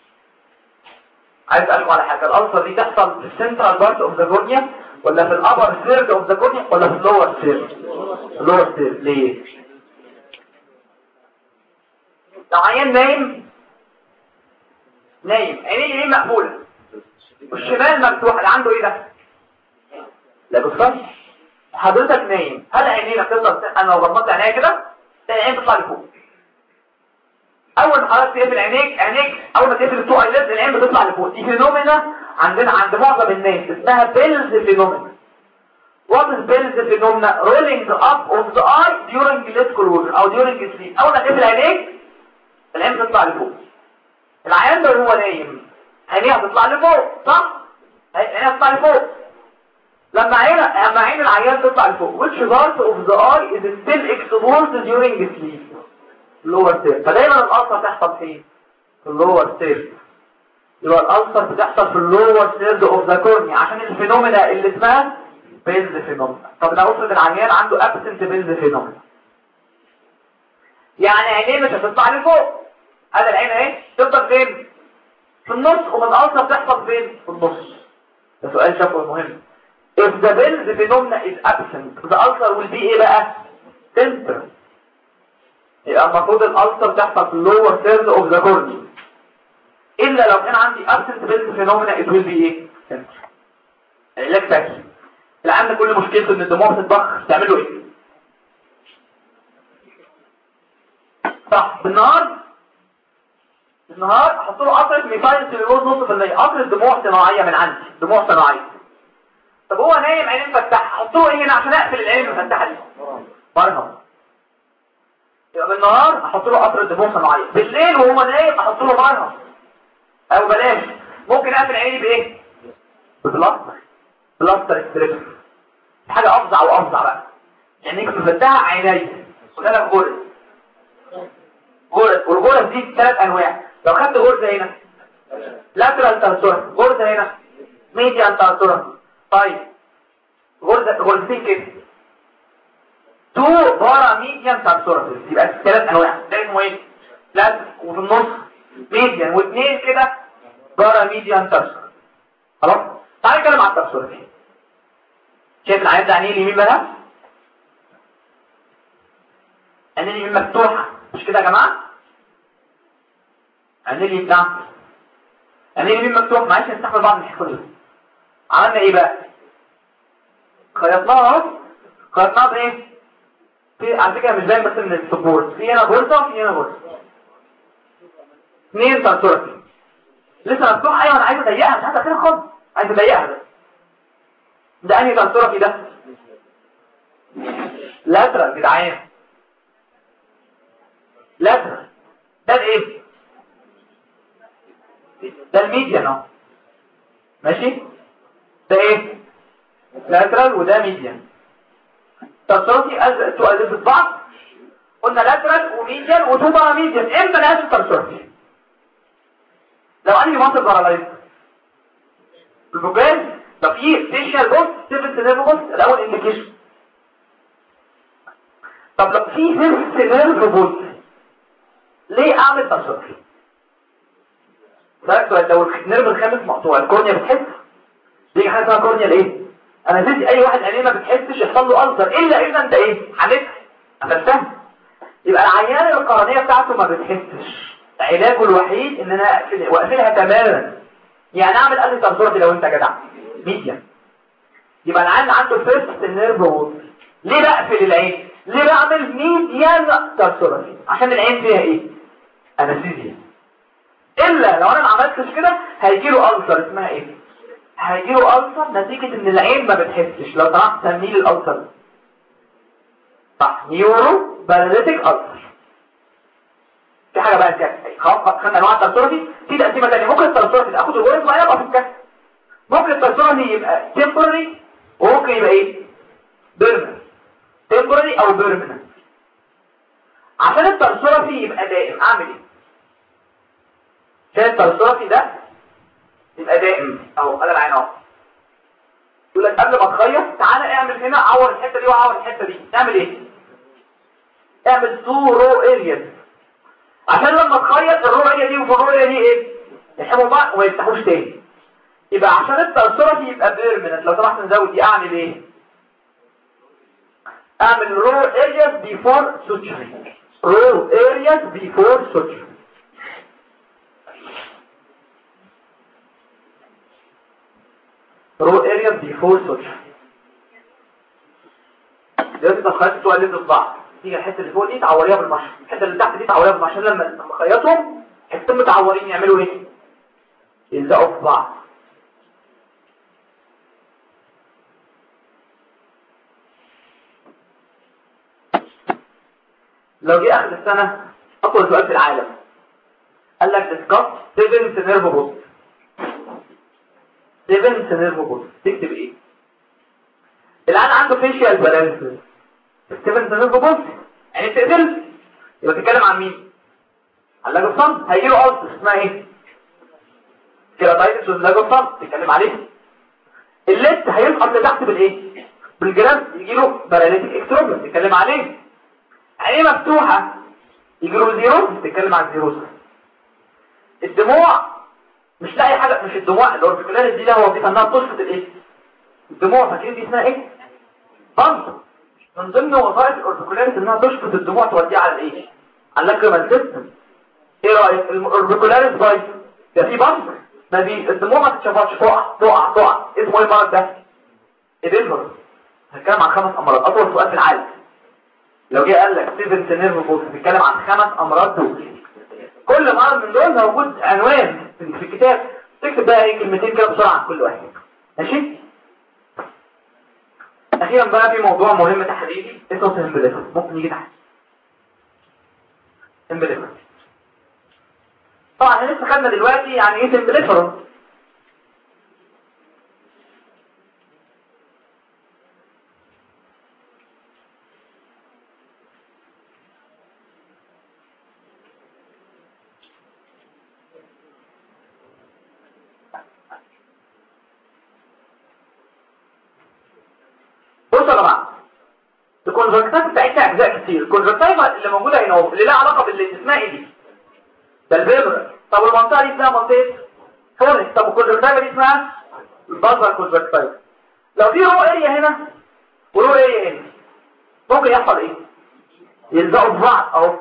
عايز اسالكم على حاجه الألسر دي تحصل في السنترال بارت اوف ذا كورنيا ولا في الابر ثيرد اوف ذا كورنيا ولا في اللور ثيرد اللور ثيرد ليه لو عيان نايم نايم عينيه اليمين مقفوله والشمال مفتوحه اللي عنده ايه ده لا بص حضرتك نايم هل عينينا بتفضل انا لو غمضت عينيا كده تلاقي العين تطلع لفوق اول ما حضرتك تقفل عينيك عينيك اول ما تقفل التو ايليد العين بتطلع لفوق دي فينومينا عندنا عند معظم الناس اسمها بيلز فينومينا What is Bell's phenomena? Rolling up of the eye during lid closure او during sleep. اول ما تقفل عينيك العين بتطلع لفوق العيان ده هو نايم عينيه هتطلع لفوق صح عينيه هتطلع لفوق لما عين لما عين العيان تطلع لفوق which part of the eye is still exposed during sleep lower third فدايما الألسر تحصل فين في اللور ثيرد يبقى الألسر بتحصل في اللور ثيرد اوف ذا كورنيا عشان الفينومينا اللي اسمها بيلز فينومينا طب لو افرض العيان عنده ابسنت بيلز فينومينا يعني عينيه مش هتطلع لفوق هذا العين اهي تفضل فين في النص ومن الألسر بتحصل فين في النص ده سؤال شافه مهم if the Bell's phenomena is absent the ulcer will be ايه بقى central يبقى المفروض الالسر تحصل في اللور third of the cornea الا لو كان عندي absent Bell's phenomena it will be ايه central العلاج سهل العام كل مشكلته ان الدموع بتتضخ تعملوا ايه صح بالنهار بالنهار احط له قطره ميثايل سيلولوز نص في المية قطره دموع صناعيه من عندي دموع صناعيه طب هو نايم عينين مفتحه احط له ايه هنا عشان اقفل العين المفتحه دي مرهم يبقى بالنهار احط له قطره دموع صناعيه بالليل وهو نايم احط له مرهم او بلاش ممكن اقفل عيني بايه ببلاستر بلاستر ستريب حاجه افظع وافظع بقى يعني انت مفتحه عيني وده لك غرز غرز والغرز دي ثلاث انواع لو خدت غرزه هنا لاترال تنسور غرزه هنا ميديال تنسور طيب غرزه غرزتين كده تو بارا ميديان تنسور يبقى ثلاث انواع ده اسمه ايه لات وفي النص ميديان واثنين كده بارا ميديان تنسور خلاص تعالى نتكلم على التنسور دي شايف العيان ده عينيه اليمين بقى عينيه اليمين مفتوحه مش كده يا جماعه عينيه اليمين نعم عينيه اليمين مفتوح معلش نستحمل بعض الحكايه عملنا ايه بقى خيطناها اهو خيطناها بايه في على فكره مش باين بس من السبورت في هنا غرزه وفي هنا غرزه اثنين تنسورتي لسه مفتوح ايوه انا عايز اضيقها مش عايز اقفلها خالص عايز اضيقها بس ده انهي تنسورتي ده لاترال جدعان لاترال ده الايه ده الميديان اهو ماشي ده ايه لاترال وده ميديان تنسورتي تؤلف بعض قلنا لاترال وميديان وتوبرا ميديان امتى نقاس التنسورتي لو انهي منطقه باراليز البوجاز ده فيه فيشيال بوست سيفنت نيرف بوست الاول انديكيشن طب لو في فيفت نيرف بوست ليه اعمل تنسورتي ده سؤال لو النيرف الخامس مقطوع الكورنيا بتحس دي حاجه اسمها كورنيا الايه انا نسيت اي واحد عينيه ما بتحسش يحصل له ألسر الا اذا انت ايه حالتها قفلتها يبقى العيان القرنيه بتاعته ما بتحسش علاجه الوحيد ان انا اقفل واقفلها تماما يعني اعمل قلب تنسورتي لو انت جدع ميديا يبقى العيان عنده فيرست نيرف وول ليه بقفل العين ليه بعمل ميديان تنسورتي عشان العين فيها ايه انستيزيا الا لو انا ما عملتش كده هيجي له ألسر اسمها ايه هيجي له ألسر نتيجة ان العين ما بتحسش لو طلعت تسميه الألسر صح نيورو باراليتيك ألسر في حاجة بقى كده خلاص خدنا انواع التنسورتي في تقسيمة تانية ممكن التنسورتي تاخد الغرز ما يبقى في الكسر ممكن التنسورتي يبقى تمبرري وممكن يبقى ايه بيرمنت تمبرري او بيرمنت عشان التنسورتي يبقى دائم اعمل ايه عشان التنسورتي ده يبقى دائم اهو انا العين اهو يقول لك قبل ما تخيط تعالى اعمل هنا عور الحته دي وعور الحته دي اعمل ايه اعمل تو رو ارياز عشان لما تخيط الرو اريا دي والرو اريا دي ايه يحموا بعض وما يفتحوش تاني يبقى عشان التنسورتي يبقى بيرمنت لو سمحت نزود دي اعمل ايه اعمل رو ارياز بيفور سوتشرينج رو ارياز بيفور سوتشرينج رو اريا بيفور سوتشر دلوقتي تخيط سؤال اللي بعض تيجي الحته اللي فوق دي تعوريها بالمشط الحته اللي تحت دي تعوريها بالمشط لما لما اخيطهم حتتين متعورين يعملوا ايه يلزقوا في بعض لو جه اخر السنه اطول سؤال في العالم قال لك ديسكاس سيفنت نيرف بوست سيفنت نيرف بوست تكتب ايه الان عنده فيشيال بالانس سيفنت نيرف بوست يعني تقدر يبقى تتكلم عن مين عن لاجوفان هيجي له ارض اسمها ايه كيراتايتس لاجوفان تتكلم عليه الليت هيسقط لتحت بالايه بالجرام يجي له باراليتيك اكستروبيا تتكلم عليه عينيه مفتوحه يجي له زيرو تتكلم عن زيروس الدموع مش لاقي حاجه مش الدموع الاوربيكولاريس دي لها وظيفه انها تشفط الايه الدموع فاكرين دي اسمها ايه بامب من ضمن وظائف الاوربيكولاريس انها تشفط الدموع توديها على الايه على اللاكريمال سيستم ايه رايك الاوربيكولاريس بايظ ده في بامب ما في الدموع ما تتشفطش تقع تقع تقع اسمه ايه المرض ده ايديفر هنتكلم عن خمس امراض اطول سؤال في العالم لو جه قال لك سيفن نيرف بوكس بيتكلم عن خمس امراض دول كل مرض من دول موجود عنوان في الكتاب تكتب بقى ايه كلمتين كده بسرعه عن كل واحد ماشي اخيرا بقى في موضوع مهم تحليلي اسمه سمبليفر ممكن يجي تحت سمبليفر طبعا احنا لسه خدنا دلوقتي يعني ايه سمبليفر بصوا يا جماعه الكونجكتيف بتاعتها اجزاء كتير الكونجكتيف اللي موجوده هنا اهو اللي لها علاقه باللي اسمها ايه دي ده الفيبر طب المنطقه دي اسمها منطقه فورنكس طب الكونجكتيف دي اسمها البازر كونجكتيف لو في رو اريا هنا ورو اريا هنا ممكن يحصل ايه يلزقوا في بعض اهو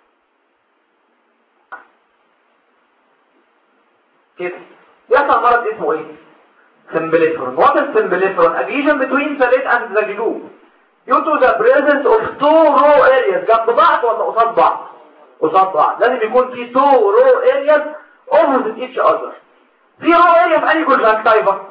كده يحصل مرض اسمه ايه symblepharon. What is symblepharon? A lesion between the lid and the glue. Due to the presence of two raw areas. جنب بعض ولا قصاد بعض؟ قصاد بعض. لازم يكون في two raw areas opposite each other. في raw area في أي كونجكتيفا؟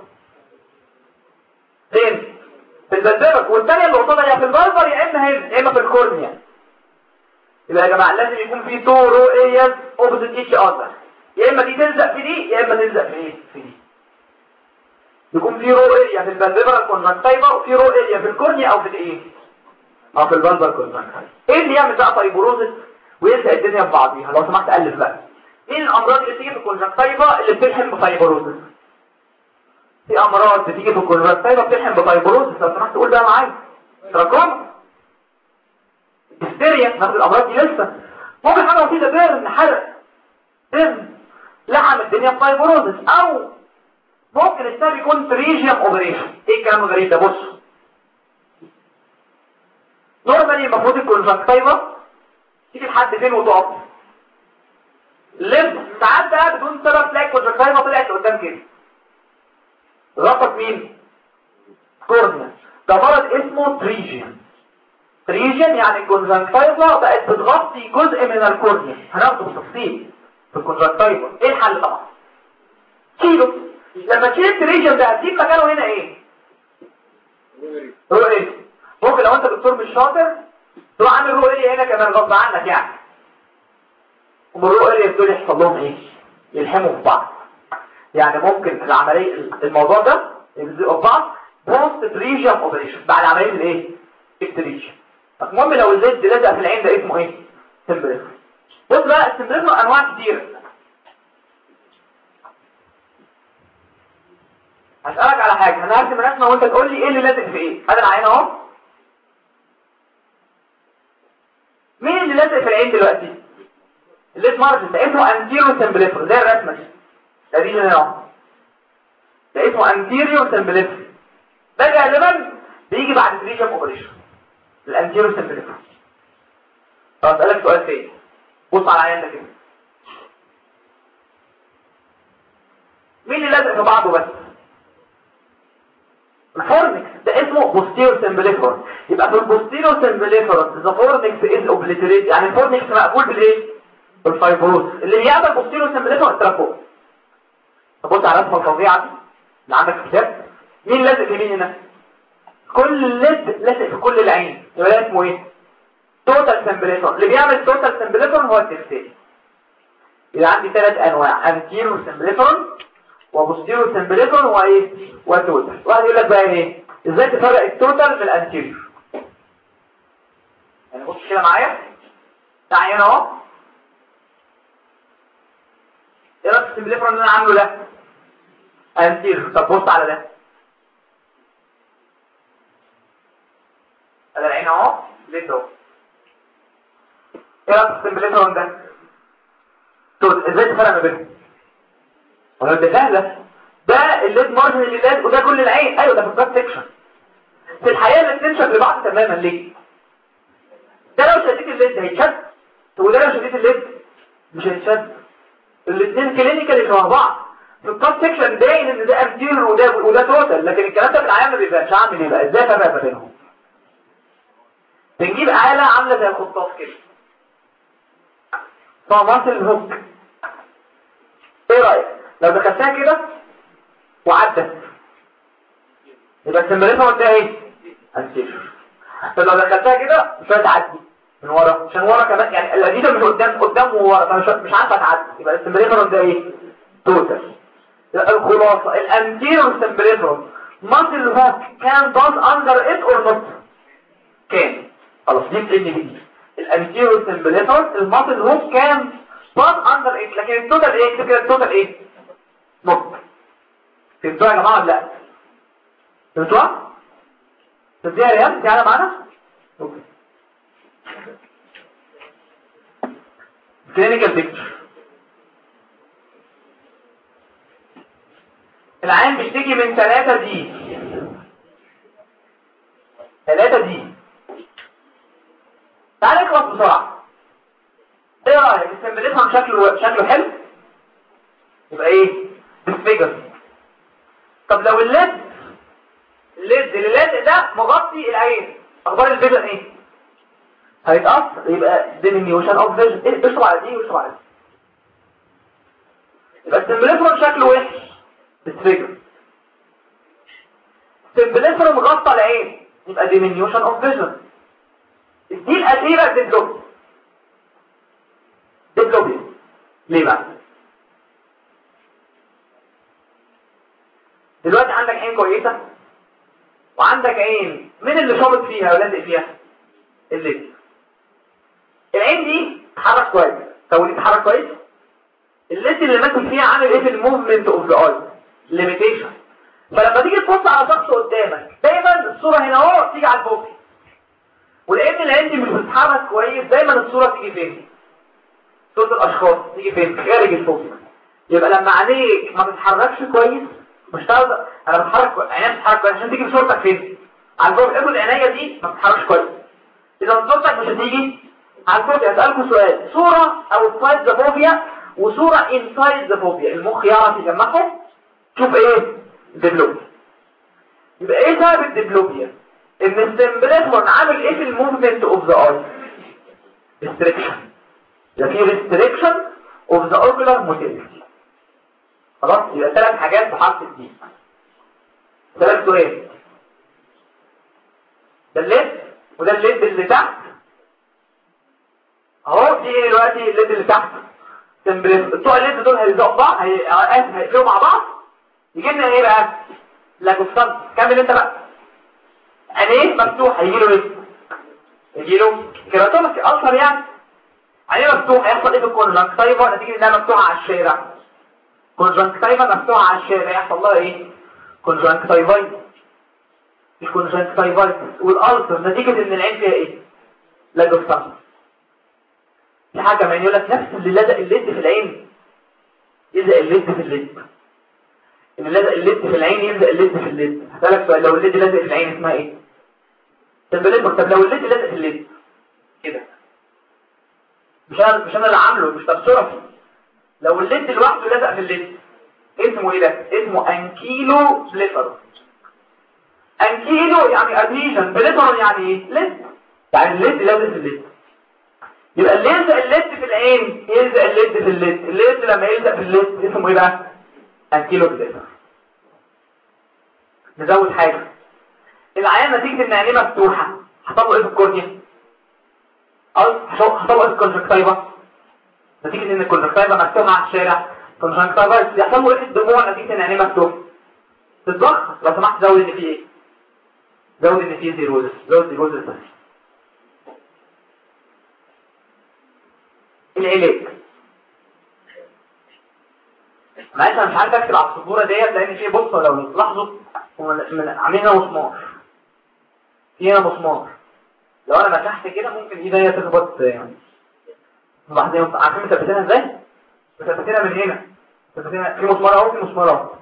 فين؟ في البلبلك والثانية اللي قصادها يا في البلبر يا إما هنا يا إما في الكورنيا. يبقى يا جماعة لازم يكون في two raw areas opposite each other. يا إما دي تلزق في دي يا إما تلزق في إيه؟ في دي. يكون في رو اريا في البلبرال كونجكتيفا وفي رو اريا في الكورنيا او في الايه او في البلبر كونجكتيفا ايه اللي يعمل بقى فايبروزس ويلزق الدنيا في بعضيها لو سمحت الف بقى ايه الامراض اللي بتيجي في الكونجكتيفا اللي بتلحم بفايبروزس في امراض بتيجي في الكونجكتيفا بتلحم بفايبروزس لو سمحت قول بقى معايا تراكم هستيريا نفس الامراض دي لسه ممكن حاجه بسيطه بيرن حرق بيرن لحم الدنيا بفايبروزس او ممكن السبب يكون تريجيوم اوبريشن ايه الكلام الغريب ده بص نورمالي المفروض الكونجكتيفا تيجي لحد فين وتقف لب ساعات بقى بدون سبب تلاقي الكونجكتيفا طلعت لقدام كده غطت مين كورنيا ده مرض اسمه تريجيوم تريجيوم يعني الكونجكتيفا بقت بتغطي جزء من الكورنيا هناخده بالتفصيل في الكونجكتيفا ايه الحل طبعا كيلو لما تشيل التريجن ده هتجيب مكانه هنا ايه رو ايه ممكن لو انت دكتور مش شاطر تروح عامل رو ايه هنا كمان غصب عنك يعني والرو ايه دول يحصل لهم ايه يلحموا في بعض يعني ممكن العمليه الموضوع ده يلزقوا في بعض بوست تريجن اوبريشن بعد عمليه الايه التريجن المهم لو الزيت لزق في العين ده اسمه ايه سمبريفر بص بقى السمبريفر انواع كتير هسألك على حاجة انا هرسم رسمة وانت تقول لي ايه اللي لازق في ايه هذا العين اهو مين اللي لازق في العين دلوقتي اللي مارجن ده اسمه انتيرو سمبليفر زي الرسمة دي ده دي هنا اهو ده اسمه انتيريو سمبليفر ده غالبا بيجي بعد تريجم اوبريشن الانتيرو سمبليفر طب اسألك سؤال تاني بص على العين ده كده مين اللي لازق في بعضه بس الفورنكس ده اسمه بوستيرو سمبليفر يبقى في البوستيرو سمبليفر ذا فورنكس از اوبليتريت يعني الفورنكس مقبول بالايه بالفايبروز اللي بيعمل بوستيرو سمبليفر التراكوم طب بص على الرسمه الفظيعه دي اللي عندك في الكتاب مين لازق في مين هنا كل الليد لازق في كل العين يبقى ده اسمه ايه توتال سمبليفر اللي بيعمل توتال سمبليفر هو التفتيل يبقى عندي ثلاث انواع انتيرو سمبليفرون وبوستيرو سمبليفرون وايه وتوتال واحد يقول لك بقى ايه ازاي تفرق التوتال من الانتيريور يعني بص كده معايا تعالى هنا اهو ايه رايك في السمبليفرون اللي انا عامله ده انتيريور طب بص على ده ادي العين اهو ليه اهو ايه رايك في السمبليفرون ده طب ازاي تفرق ما بينهم ولا ده سهله ده الليد مارجن اللي لاد وده كل العين ايوه ده في الكات سيكشن في الحقيقه الاثنين شكل بعض تماما ليه ده لو شديت الليد هيتشد وده لو شديت الليد مش هيتشد الاثنين كلينيكالي شبه بعض في الكات سيكشن باين ان ده انتيريور وده وده توتال لكن الكلام ده في العيان ما بيبقاش عامل ايه بقى ازاي فرق ما بينهم بنجيب آلة عاملة زي الخطاف كده طبعا الهوك ايه رأيك لو دخلتها كده وعدت يبقى السمبريتها ده ايه انتيريور طب لو دخلتها كده مش هتعدي من ورا عشان ورا كمان يعني الاديده مش قدام قدام وورا فمش مش عارفه تعدي يبقى السمبريتها ده ايه توتال الخلاصه الانتيريور سمبريتها ماسل هوك كان دون اندر ات اور نوت كان خلاص دي ان دي الانتيريور سمبليتر الماسل هوك كان دون اندر ات لكن التوتال ايه كده التوتال ايه نوت فهمتوها يا جماعه لا فهمتوها تديها يا ريان تعالى معانا اوكي كلينيكال بيكتشر العين بيشتكي من ثلاثة دي ثلاثة دي تعال نخلص بسرعة ايه رأيك السمبليتهم شكله شكله حلو يبقى ايه ديسفيجر طب لو الليد الليد الليد ده مغطي العين اخبار الفيجن ايه هيتأثر يبقى ديمينيوشن اوف فيجن ايه اشرب على دي واشرب على دي يبقى السمبليتهم شكله وحش ديسفيجر السمبليتهم مغطى العين يبقى diminution of vision دي الأخيرة ديبلوبيا ديبلوبيا ليه بقى دلوقتي عندك عين كويسة وعندك عين مين اللي شابط فيها ولازق فيها الليد العين دي تتحرك كويس طب ودي تتحرك كويس الليد اللي ماسك فيها عامل ايه في الموفمنت اوف ذا اي ليميتيشن فلما تيجي تبص على شخص قدامك دايما الصورة هنا اهو تيجي على الفوق ولان العين دي مش بتتحرك كويس دايما الصورة تيجي فين صورة الاشخاص تيجي فين خارج الفوق يبقى لما عينيك ما تتحركش كويس مش تعرف انا بتحرك عينيا بتتحرك كويس عشان تيجي صورتك فين على الفوق افرض العناية دي ما بتتحركش كويس اذا صورتك مش هتيجي على الفوق اسالكم سؤال صورة اوتسايد ذا فوبيا وصورة انسايد ذا فوبيا المخ يعرف يجمعهم شوف ايه ديفلوبيا يبقى ايه سبب الديفلوبيا ان السمبليتمون عامل ايه في الموفمنت اوف ذا اي ريستريكشن يبقى في ريستريكشن اوف ذا اوربيلار موتيليتي خلاص يبقى ثلاث حاجات بحرف الدي ثلاث سؤال ده الليد وده الليد اللي تحت اهو دي دلوقتي الليد اللي تحت سمبليت بتوع الليد دول هيلزقوا بعض هيقفلوا مع بعض يجي لنا ايه بقى لاجوستان كمل انت بقى عينيه مفتوح هيجي له ايه يجي له كيراتومس اصلا يعني عينيه مفتوح هيحصل ايه في الكونجنكتيفا نتيجه انها مفتوحه على الشارع كونجنكتيفا مفتوحه على الشارع يحصل لها ايه كونجنكتيفايتس الكونجنكتيفايتس والالسر نتيجه ان العين فيها ايه لاجوستان في حاجه كمان يقول لك نفس اللي لزق الليد في العين يلزق الليد في الليد ان لزق الليد في العين يلزق الليد في الليد هسألك سؤال لو الليد لزق في العين اسمها ايه تنبلد طب لو الليد لزق في الليد كده مش انا مش انا اللي عامله مش تبصره لو الليد لوحده لزق في الليد اسمه ايه ده اسمه انكيلو بليفر انكيلو يعني ادميشن بليفر يعني ايه ليد يعني الليد لازق في الليد يبقى اللي يلزق الليد في العين يلزق الليد في الليد الليد لما يلزق في الليد اسمه ايه بقى انكيلو بليفر نزود حاجة العيان نتيجة ان عينيه مفتوحة حصل له ايه في الكورنيا حصل له ايه في الكونجكتيفا نتيجة ان الكونجكتيفا مفتوح على الشارع كونجكتيفا يحصل له ريحة دموع نتيجة ان عينيه مفتوح تتضخ لو سمحت زود ان فيه ايه زود ان فيه زيروزس زود زيروزس بس العلاج معلش انا مش عارف اكتب على السبوره ديت لان في بصوا لو تلاحظوا عاملين هنا مسمار في هنا مسمار لو انا مسحت كده ممكن ايديا تخبط يعني بعدين عارفين مثبتينها ازاي مثبتينها من هنا مثبتينها في مسمار اهو في مسمار اهو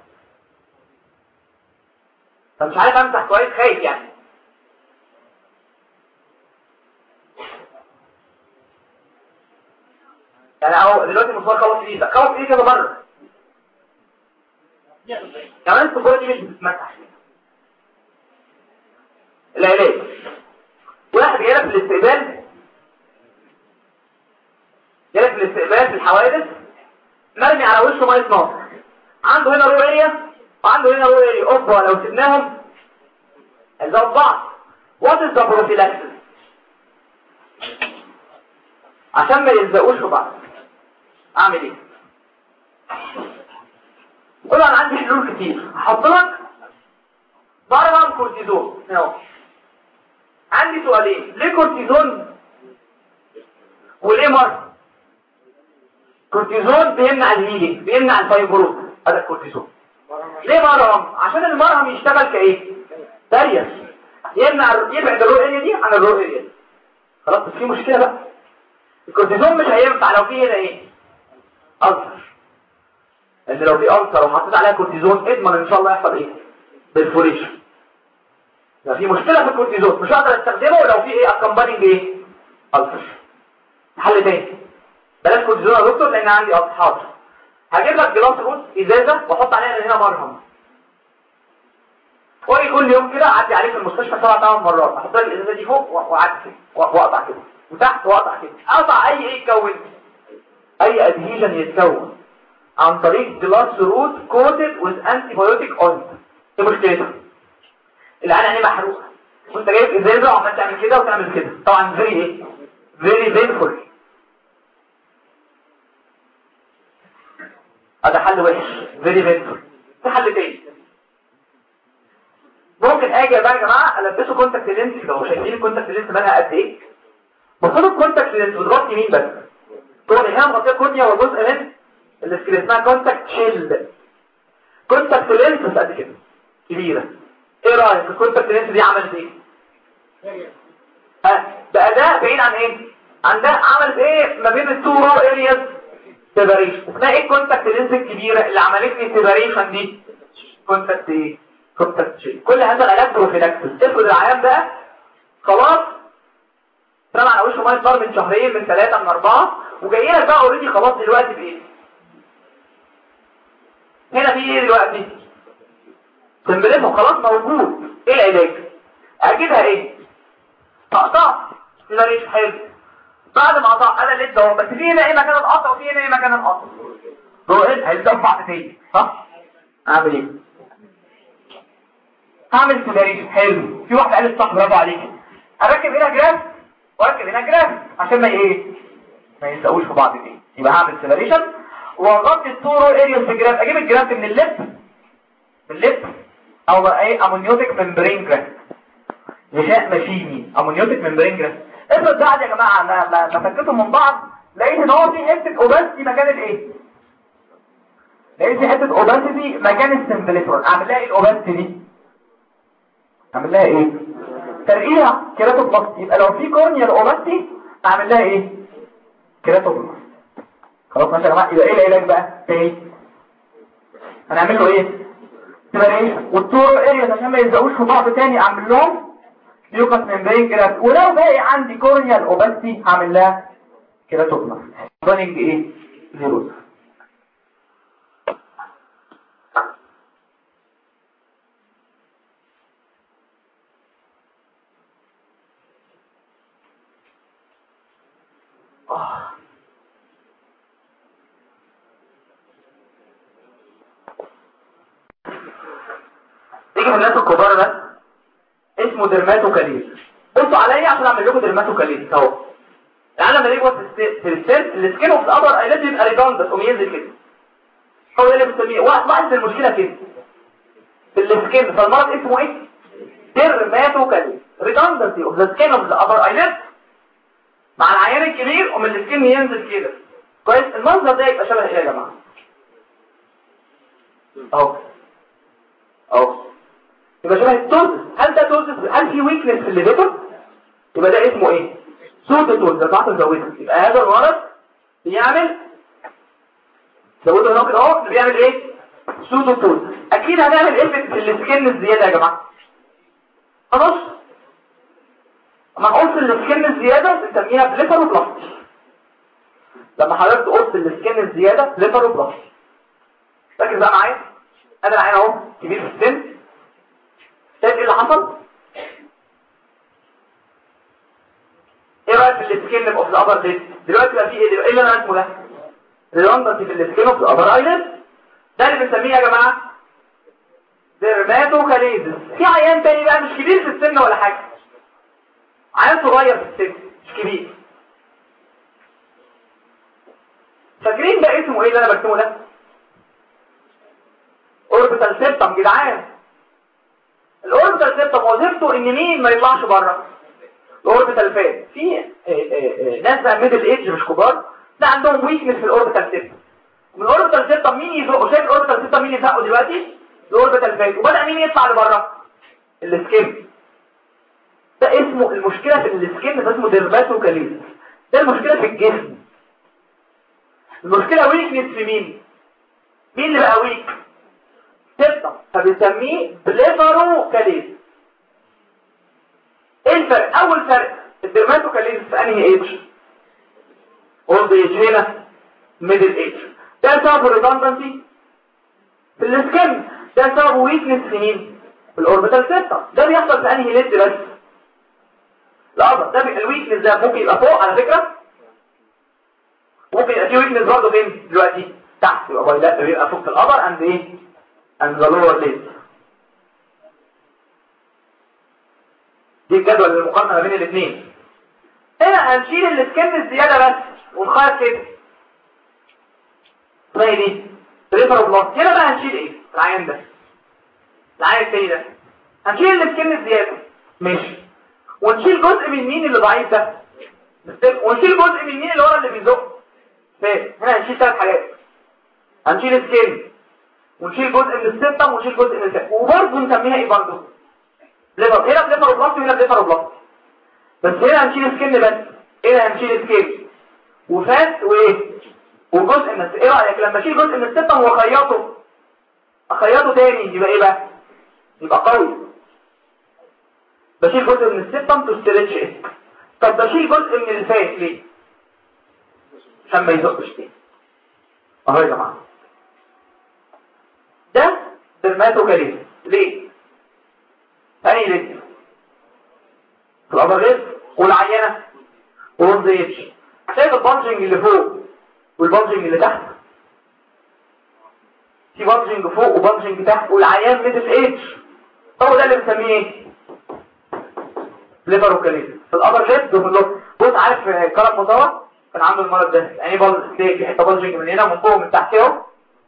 فمش عارف امسح كويس خايف يعني يعني اهو دلوقتي المسمار خبط في ايدك خبط في ايدك كده بره كمان السبوره دي مش بتتمسح العلاج واحد جاي لك في الاستقبال جاي لك في الاستقبال في الحوادث مرمي على وشه ميه نار عنده هنا رو اريا وعنده هنا رو اريا اوبا لو سيبناهم هيزود بعض وات از ذا بروفيلاكسس عشان ما يلزقوش في بعض اعمل ايه قول انا عندي حلول كتير هحط لك ضربه كورتيزون اهو عندي سؤالين ليه كورتيزون وليه مر كورتيزون بيمنع الهيلينج بيمنع الفايبروز هذا الكورتيزون ليه مرهم عشان المرهم يشتغل كايه داريس يمنع يبعد الرو اريا دي عن الرو اريا خلاص بس في مشكله بقى الكورتيزون مش هينفع لو في هنا ايه ألسر ان لو في ألسر وحطيت عليها كورتيزون اضمن ان شاء الله يحصل ايه بالفوريشن لو في مشكلة في الكورتيزون مش هقدر استخدمه لو في ايه اكمبانينج ايه ألسر حل تاني بلاش كورتيزون يا دكتور لان عندي ألسر حاضر هجيب لك جلاس بص ازازة واحط عليها هنا مرهم واجي كل يوم كده اعدي عليه في المستشفى سبع ثمان مرات احط لك الازازه دي فوق واعدي كده واقطع كده وتحت واقطع كده اقطع اي ايه يتكون اي ادهيجن يتكون عن طريق جلاس روت كوتد وذ انتي بايوتيك اوينت ايه مشكلتها العين عينيه محروقه وانت جايب ازازه وعمال تعمل كده وتعمل كده طبعا فيري ايه فيري بينفول هذا حل وحش فيري بينفول في حل تاني ممكن اجي بقى يا جماعه البسه كونتاكت لينس لو شايفين الكونتاكت لينس مالها قد ايه المفروض الكونتاكت لينس بتغطي مين بس طبعا هنا مغطيه كورنيا وجزء من اللي اسمها كونتاكت شيلد كونتاكت لينس قد كده كبيره ايه رايك الكونتاكت لينس دي عملت ايه ها بقى ده بعيد عن ايه عن ده عملت ايه ما بين التو رو ارياز سيبريشن اسمها ايه الكونتاكت لينس الكبيره اللي عملت لي سيبريشن دي كونتاكت ايه كونتاكت شيلد كل هذا العلاج بروفيلاكسس افرض العيان بقى خلاص رمى على وشه ميه نار من شهرين من ثلاثه من اربعه وجاي لك بقى اوريدي خلاص دلوقتي بايه هنا في ايه دلوقتي سمبليزم خلاص موجود ايه العلاج اجيبها ايه تقطع كده ليش حلو بعد ما قطع انا لسه اهو بس في هنا ايه مكان القطع وفي هنا ايه مكان القطع هو ايه هيبدا بعض تاني صح اعمل ايه هعمل سيبريشن حلو في واحد قال صح برافو عليك اركب هنا جراف واركب هنا جراف عشان ما ايه ما يلزقوش في بعض تاني يبقى هعمل سيبريشن واغطي التورو اريا في الجراف اجيب الجراف من اللب من اللب او ايه امونيوتيك ممبرين جراف غشاء ماشيني امونيوتيك ممبرين جراف افرض بعد يا جماعه ما ما ما فكتهم من بعض لقيت ان هو في حته اوباسيتي مكان الايه لقيت في حته اوباسيتي مكان السمبليتور اعمل لها ايه الاوباسيتي دي اعمل لها ايه ترقيها كيراتوبلاست يبقى لو في كورنيال اوباسيتي اعمل لها ايه كيراتوبلاست خلاص ماشي يا جماعه يبقى ايه العلاج بقى تاني هنعمل له ايه سيبريشن والتورو اريا عشان ما يلزقوش في بعض تاني اعمل لهم ليوكاس ممبرين جراف ولو باقي عندي كورنيال اوباسيتي هعمل لها كيراتوبلاست باننج ايه زيروز تيجي من الناس الكبار ده اسمه درماتوكاليز قلتوا عليا عشان اعمل لكم درماتوكاليز اهو العالم اللي جوه في السيل السكين اوف الابر ايلاند يبقى ريدندنت وينزل كده هو ده اللي بنسميه واحد المشكله كده في السكين فالمرض اسمه ايه ديرماتوكالي ريدندنسي اوف ذا سكين اوف ذا ابر ايلاند مع العيان الكبير ومن السكين ينزل كده كويس المنظر ده يبقى شبه ايه يا جماعه اهو اهو يبقى شبه التوز هل ده توز هل في ويكنس في الليفيتور يبقى ده اسمه ايه صوت التوز ده تعرف تزودها يبقى هذا المرض بيعمل زودوا هنا كده اهو بيعمل ايه صوت التوز اكيد هنعمل افكت في السكن الزياده يا جماعه خلاص اما قلت السكن الزياده بنسميها بليفروبلاستي لما حضرتك قلت السكن الزياده بليفروبلاستي ركز بقى معايا انا العين اهو كبير في السن شايف ايه اللي حصل ايه رايك في السكين اوف الابر ديت دلوقتي بقى في ايه دلوقتي ايه اللي انا اسمه ده ريلاندنسي في السكين اوف الابر ايلاند ده اللي بنسميه يا جماعه ديرماتوكاليزس في عيان تاني بقى مش كبير في السن ولا حاجه عيان صغير في السن مش كبير فاكرين ده اسمه ايه اللي انا بكتبه ده اوربيتال سيبتم جدعان الاوربيتال سيبتم وظيفته ان مين ما يطلعش بره الاوربيتال فات في ناس بقى ميدل ايدج مش كبار ده عندهم ويكنس في الاوربيتال سيبتم من الاوربيتال سيبتم مين يزقه شايف الاوربيتال سيبتم مين يزقه دلوقتي الاوربيتال فات وبدا مين يطلع لبره السكين ده اسمه المشكله في السكين ده اسمه ديرماتوكاليز ده المشكله في الجسم المشكله ويكنس في مين مين اللي بقى ويك سيبتم فبنسميه بليفروكاليز ايه الفرق اول فرق الدرماتوكاليز في انهي ايدج اولد ايدج هنا ميدل ايدج ده سبب الريدندنسي في السكن ده سبب ويكنس في مين في الاوربيتال سيستم ده بيحصل في انهي ليد بس الابر ده الويكنس ده ممكن يبقى فوق على فكره ممكن يبقى في ويكنس برضه فين دلوقتي تحت يبقى بايلات بيبقى فوق الابر اند ايه and the lower lid دي الجدول المقارنة ما بين الاثنين هنا هنشيل السكن الزيادة بس ونخيط كده اسمها دي ريفر بلوك هنا بقى هنشيل ايه العين ده العين التاني ده هنشيل السكن الزيادة ماشي ونشيل جزء من مين اللي ضعيف ده ونشيل جزء من مين اللي ورا اللي بيزق فاهم هنا هنشيل ثلاث حاجات هنشيل سكن ونشيل جزء من السيستم ونشيل جزء من السيستم وبرضه نسميها ايه برضه ليفر هنا بليفر بلاست وهنا بليفر بلاست بس هنا هنشيل سكن بس هنا هنشيل سكن وفات وايه وجزء من ايه رايك لما اشيل جزء من السيستم واخيطه اخيطه تاني يبقى ايه بقى يبقى قوي بشيل جزء من السيستم تو ستريتش ايه طب بشيل جزء من الفات ليه عشان ما يزقش تاني اهو يا جماعه ده درماتوكاليز ليه ثاني ليه في الابرغيز والعينة والزيتش شايف البانجنج اللي فوق والبانجنج اللي تحت في بانجنج فوق وبانجنج تحت والعيان ميدل ايدج هو ده اللي بنسميه ايه ليفروكاليز في الابرغيز وفي اللوب بص عارف كرم مصور كان عنده المرض ده يعني بال في حته بانجنج من هنا ومن فوق ومن تحت اهو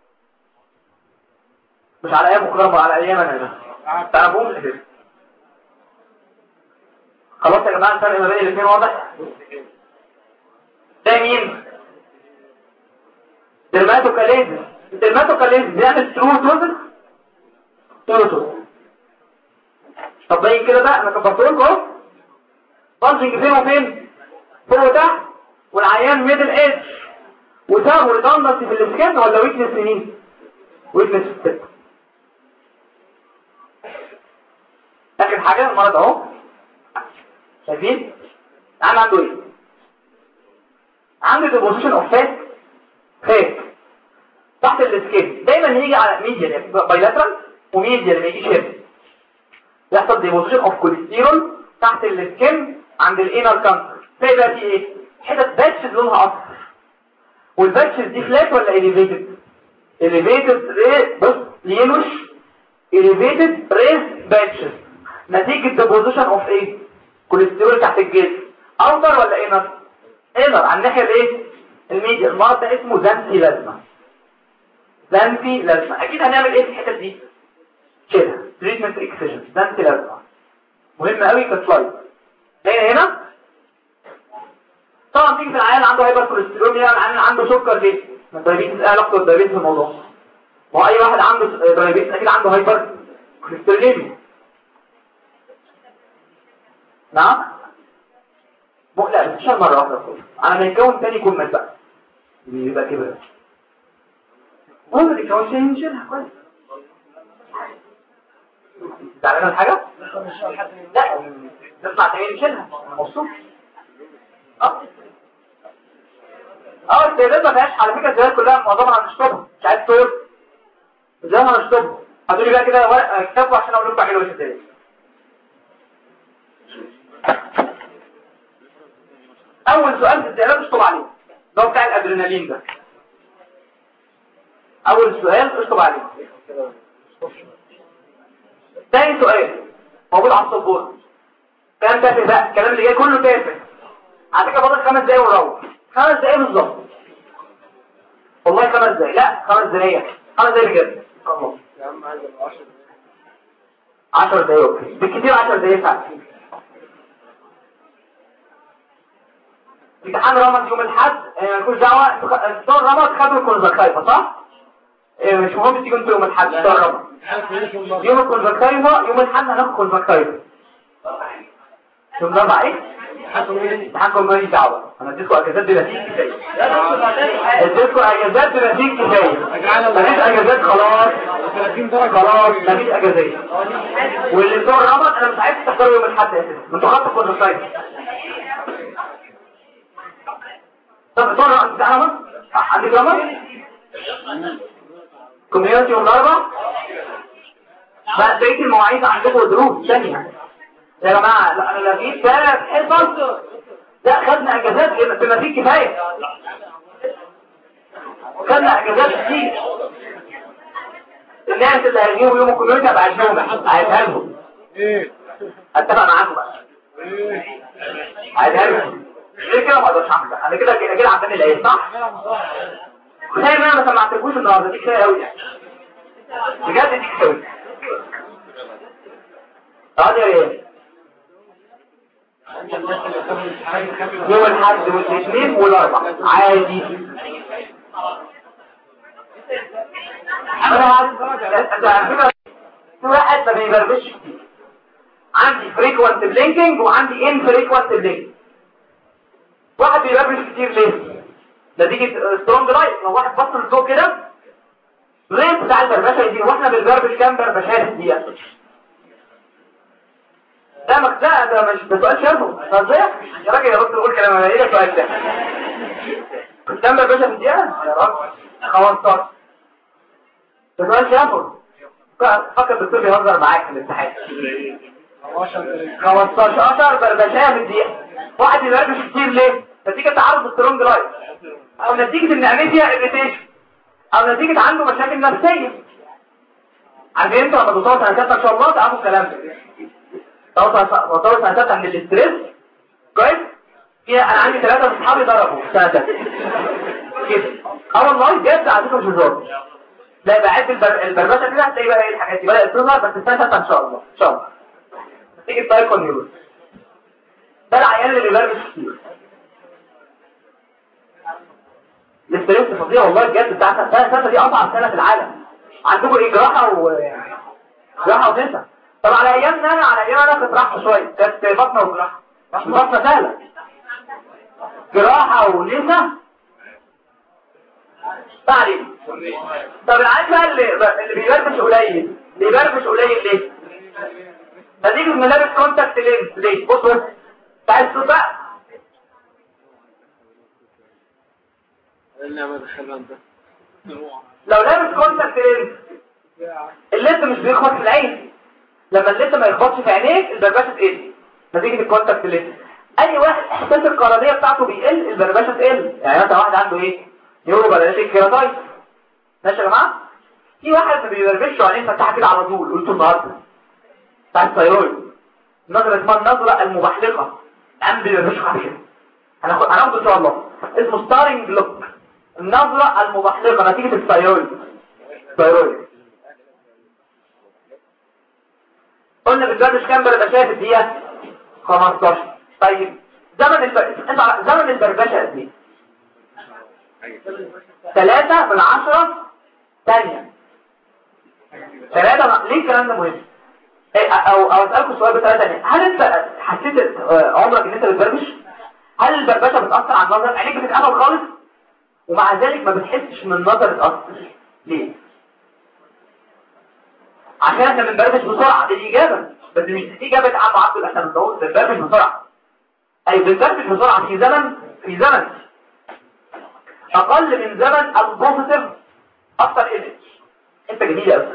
مش على ايام مكرمة على ايام انا تعرفوش كده خلاص يا جماعه الفرق ما بين الاثنين واضح ده مين درماتوكاليز الدرماتوكاليز بيعمل ترو توزن ترو توزن طب باين كده بقى انا كبرت لكم اهو بانجنج فين وفين فوق وتحت والعيان ميدل ايدج وسابوا ريدندنسي في الاسكان ولا ويكنس في مين ويكنس في الست اخر حاجه المرض اهو شايفين العيان عنده ايه عنده ديبوزيشن اوف فات فات تحت السكين دايما يجي على ميديا بايلاترال وميديا ما يجيش هنا يحصل ديبوزيشن اوف كوليسترول تحت السكين عند الانر كانسر تلاقي بقى في ايه حتت باتشز لونها اصفر والباتشز دي فلات ولا اليفيتد اليفيتد بص يلوش اليفيتد ريز باتشز نتيجة ديبوزيشن اوف ايه كوليسترول تحت الجلد اوتر ولا انر انر على الناحيه الايه الميديا المرض ده اسمه زنفي لازمه زنفي لازمه اكيد هنعمل ايه في الحته دي كده تريتمنت اكسجن زنفي لازمه مهم قوي كسلايد هنا هنا طبعا تيجي في العيان عنده هايبر كوليسترول يعني العيان عنده سكر ليه ما الدايابيتس ايه علاقته بالدايابيتس في الموضوع ما اي واحد عنده دايابيتس اكيد عنده هايبر كوليستروليميا نعم لا بس مش مرة واحدة على ما يتكون تاني يكون مات بقى يبقى كبر المهم الكون تاني نشيلها كويس زعلانة من حاجة؟ لا نطلع تاني نشيلها مبسوط اه اه السيدات ما فيهاش على فكرة السيدات كلها معظمها هنشطبها مش عايز تقول ازاي هنشطبها هتقولي بقى كده كتابه عشان اقول لكم تعملوا ايه ازاي اول سؤال في الزيادات اشطب عليه ده بتاع الادرينالين ده اول سؤال اشطب عليه تاني سؤال موجود على السبورة كلام تافه بقى الكلام اللي جاي كله تافه على فكره فاضل خمس دقايق ونروح خمس دقايق بالظبط والله خمس دقايق لا خمس دقايق خمس دقايق بجد الله 10 دقايق بالكثير 10 دقايق ساعه امتحان رمض يوم الاحد مالكوش دعوه دكتور رمض خدوا الكونزكتايفا صح إيه، مش مهم تيجوا انتوا يوم الاحد دكتور رمض يوم الكونزكتايفا يوم الاحد هناخد كونزكتايفا يوم الاربعاء ايه امتحانكم ماليش دعوه انا اديتكم اجازات بلا فيه كفايه اديتكم اجازات بلا فيه كفايه مفيش اجازات خلاص خلاص مفيش اجازات واللي بتوع رمض انا مش عايز تختاروا يوم الاحد اساسا انتوا خدتوا الكونزكتايفا طب طبعا انت عارف عندك رمض كوميونتي يوم الاربع بقى بقيه المواعيد عندكم دروس ثانيه يا جماعه لا انا لقيت ثلاث حصص لا خدنا اجازات بما فيه كفايه خدنا اجازات كتير الناس اللي هيجيبوا يوم الكوميونتي هبقى عايزهم عايزها لهم ايه اتفق معاكم بقى عايزها لهم ليه كده ما اقدرش اعمل انا كده كده كده عندنا العيد صح كفايه ان انا ما سمعتكوش النهارده دي كفايه قوي بجد دي كفايه قوي اقعد يا ريال يوم الاحد والاثنين والاربع عادي انا واحد ما بيبربش كتير عندي فريكوانت بلينكينج وعندي ان فريكوانت بلينكينج واحد بيبربش كتير ليه نتيجة سترونج لايت لو واحد بص لفوق كده الريت بتاع البربشة دي واحنا بنبربش كام بربشات دي ده مخزاء ده مش ده سؤال شرفه ازاي يا راجل يا دكتور قول كلام انا ايه السؤال ده كام بربشة في الدقيقة يا راجل 15 ده سؤال شرفه فكر الدكتور بيهزر معاك في الامتحان 15 بربشايه في الدقيقة واحد يبربش كتير ليه نتيجة تعرض سترونج لايت او نتيجة ان اميديا اريتيشن او نتيجة عنده مشاكل نفسية عارفين انتوا لما توصلوا سنة ستة ان شاء الله تعرفوا الكلام ده توصلوا سنة ستة من الاستريس كويس فيها انا عندي ثلاثة من اصحابي ضربوا في سنة ستة كده اه والله بجد على فكرة مش هزار لا يبقى عد البر... البربشة كده هتلاقي بقى ايه الحاجات دي بدأت تظهر بس السنة ستة ان شاء الله ان شاء الله نتيجة تايكون نيوز ده العيان اللي بيبربش كتير الاستريس فظيع والله بجد بتاع سنة سنة دي أصعب سنة في العالم عندكم ايه جراحة و جراحة وتنسى طب على ايامنا انا على ايامنا انا كنت راحة شوية كانت بطنة وجراحة بطنة سهلة جراحة ونسا تعليم طب العيال بقى اللي, اللي بيبرمش قليل بيبرمش قليل ليه؟ نتيجة ملابس كونتاكت لينس ليه؟ بص بص بتاع الصوت بقى لو لابس كونتاكت لينس الليد مش بيخبط في العين لما الليد ما يخبطش في عينيك البربشه تقل نتيجه الكونتاكت لينس اي واحد احساس القرنيه بتاعته بيقل البربشه تقل يعني مثلا واحد عنده ايه نيورو بلانيتيك كيراتايت ماشي يا جماعه في واحد ما بيبربش عينيه فتحها كده على طول قلته النهارده بتاع الثايرويد النظره اسمها النظره المبحلقه الان بيبربش خفيف هناخد هناخده ان شاء الله اسمه ستارينج لوك النظرة المبحلقة نتيجة الثيرويد الثيرويد قلنا بالجرد كام بقى شايف الدقيقة 15 طيب زمن الب... انت زمن البربشة قد ايه 3 من 10 ثانية 3 ليه الكلام ده مهم إيه، او او اسالكم سؤال بطريقه ثانيه هل انت حسيت آه، عمرك ان انت بتبربش هل البربشه بتاثر على النظر عينيك بتتقفل خالص ومع ذلك ما بتحسش ان النظر اتاثر ليه عشان احنا بنبربش بسرعه دي الاجابه بس مش دي اجابه عم عبد احنا بنبربش بسرعه اي بنبربش بسرعه في زمن في زمن اقل من زمن البوزيتيف اكتر ايمج انت جميل قوي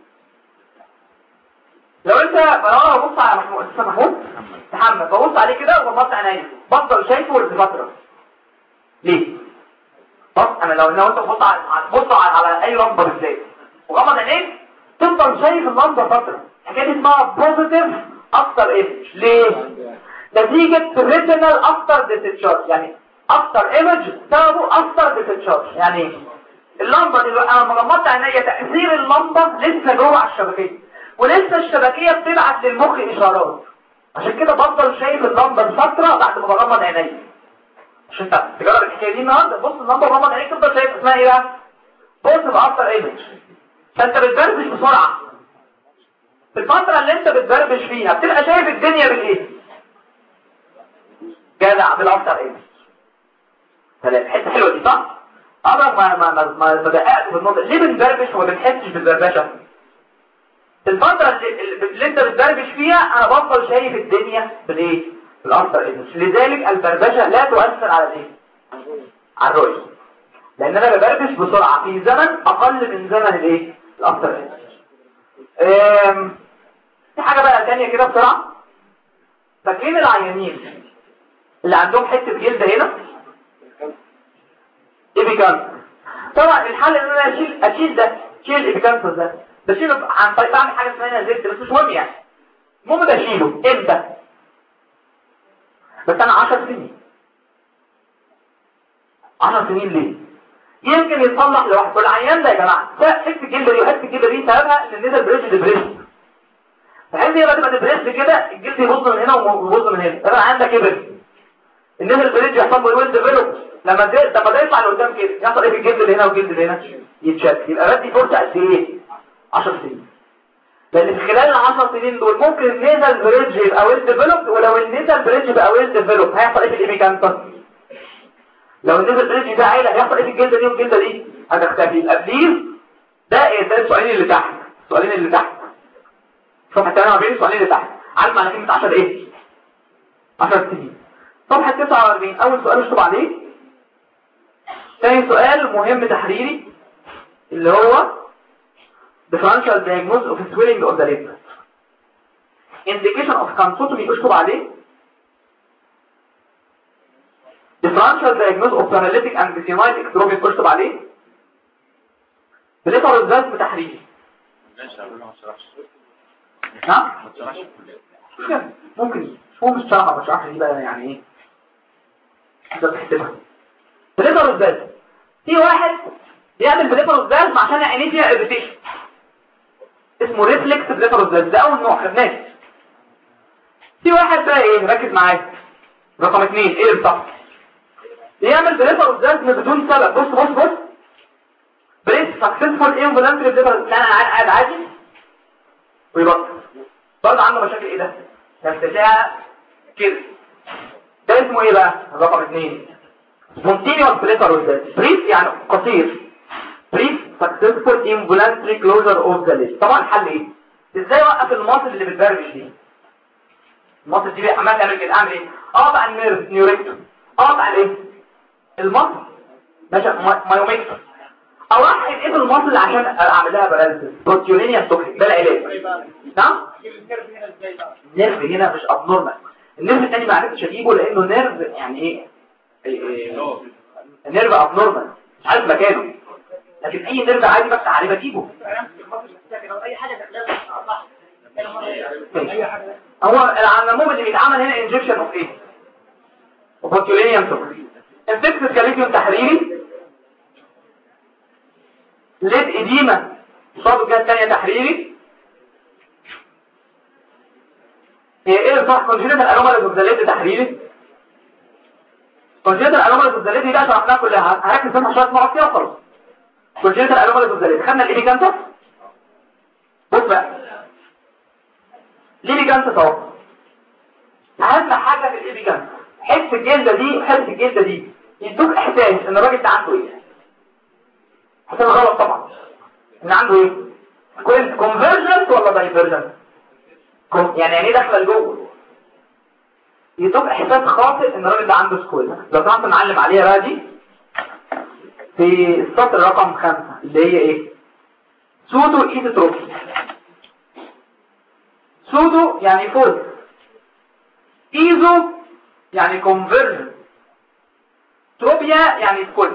لو انت انا ببص على محمود استاذ محمود محمد ببص عليه كده وببص عينيا بفضل شايفه لفتره ليه بص انا لو لو انت بتبص على بص على اي لمبه بالذات وغمض عينيك تفضل شايف اللمبه فتره الحكايه دي اسمها بوزيتيف اكتر ايمج ليه نتيجه ريتينال اكتر ديتشارج يعني اكتر ايمج سببه اكتر ديتشارج يعني ايه اللمبه دي انا لما غمضت عينيا تاثير اللمبه لسه جوه على الشبكيه ولسه الشبكيه بتبعت للمخ اشارات عشان كده بفضل شايف اللمبه لفتره بعد ما بغمض عينيا عشان تجرب الحكايه دي النهارده بص اللمبه غمض عينيك تفضل شايف اسمها ايه بقى بص باكتر ايمج فانت بتبربش بسرعه في الفتره اللي انت بتبربش فيها بتبقى شايف الدنيا بالايه جدع بالاكتر ايمج سلام حته حلوه دي صح عمرك ما ما ما ما دققت في النقطه ليه بنبربش وما بنحسش بالبربشه الفتره اللي, اللي انت بتبربش فيها انا بفضل شايف الدنيا بالايه بالاكتر ايمج لذلك البربشه لا تؤثر على الايه على الرؤيه لان انا ببربش بسرعه في زمن اقل من زمن الايه الاكتر ايمج في حاجه بقى ثانيه كده بسرعه فاكرين العيانين اللي عندهم حته جلد هنا ايبيكانسر طبعا الحل ان انا اشيل اشيل ده اشيل الايبيكانسر ده بشيله عن طريق بعمل حاجه اسمها زيت بس مش مهم يعني المهم بشيله امتى بس انا 10 سنين 10 سنين ليه يمكن يتصلح لوحده العيان ده يا جماعه ده حته الجلد دي وحته الجلد دي سببها ان النزل بريش ديبريشن فعندي بقى تبقى ديبريشن كده الجلد يبوظ من هنا ويبوظ من هنا انا عندك كبر النزل بريش يحصل له ويل ديفلوب لما ده لما ده يطلع لقدام كده يحصل ايه في الجلد اللي هنا والجلد اللي هنا يتشد يبقى بدي فرصه قد ايه 10 سنين لان في خلال ال 10 سنين دول ممكن النيزل بريدج يبقى ويل ديفلوب ولو النيزل بريدج يبقى ويل ديفلوب هيحصل ايه في الايميكانتر لو النيزل بريدج ده عيله هيحصل ايه في الجلده دي والجلده دي هتختفي يبقى بليز ده ايه ده السؤالين اللي تحت السؤالين اللي تحت صفحه 48 السؤالين اللي تحت عارف معنى كلمه 10 ايه 10 سنين صفحه 49 اول سؤال اشطب عليه ثاني سؤال مهم تحريري اللي هو differential diagnosis of swelling of the lip indication of cantotomy اشطب عليه differential diagnosis of paralytic and methionite ectropic اشطب عليه بليتر الزاز تحريري نعم ممكن هو مش شرحها مش عارف دي بقى يعني ايه تقدر تحسبها بليتر الزاز في واحد بيعمل بليتر الزاز عشان عينيه فيها اريتيشن اسمه ريفلكس بليتر الزاز ده اول نوع خدناه في واحد بقى ايه ركز معايا رقم اثنين ايه بالظبط بيعمل بليتر الزاز من بدون سبب بص بص بص بريس سكسسفول انفولانتري بليتر لا انا قاعد عادي ويبطل برضه عنده مشاكل ايه ده تمتلئها كده ده اسمه ايه بقى رقم اثنين سبونتينيوس بليتر الزاز بريس يعني قصير بريف سكسسفول انفولانتري كلوجر اوف ذا ليد طبعا الحل ايه ازاي اوقف المصل اللي بتبرمج دي المصل دي عمال تعمل كده اعمل ايه اقطع النيرف نيوريكتوم اقطع الايه المصل ماشي مايوميكتوم او احقن ايه المصل عشان اعمل لها بالانس بروتيولينيا توكسيك ده العلاج نعم النيرف هنا مش ابنورمال النيرف الثاني ما عرفتش اجيبه لانه نيرف يعني ايه النيرف ابنورمال مش عارف مكانه لكن اي نيرف عادي بس عليه بجيبه هو العموم اللي بيتعمل هنا انجكشن اوف ايه وبوتيولينيوم سكر انفكتد كاليتيوم تحريري ليد اديمة صاب الجهة الثانية تحريري هي ايه الفرق كونجينيتال انوماليز اوف ذا ليد تحريري كونجينيتال انوماليز اوف ذا ليد دي بقى شرحناها كلها هركز بس شويه نقط فيها وخلاص كونجينيتال انوماليز اوف ذا ليد خدنا الايدي كانسر بص بقى ليه كانسر اهو اهم حاجه في الايدي كانسر حس الجلده دي وحس الجلده دي يدوك احساس ان الراجل ده عنده ايه حساب غلط طبعا ان عنده ايه كونفرجنت ولا دايفرجنت يعني يعني ايه داخله لجوه يدوك احساس خاطئ ان الراجل ده عنده سكول لو سمحت نعلم عليها بقى دي في السطر رقم خمسة اللي هي ايه سودو ايزوتروبي سودو يعني فول ايزو يعني كونفرجن تروبيا يعني سكول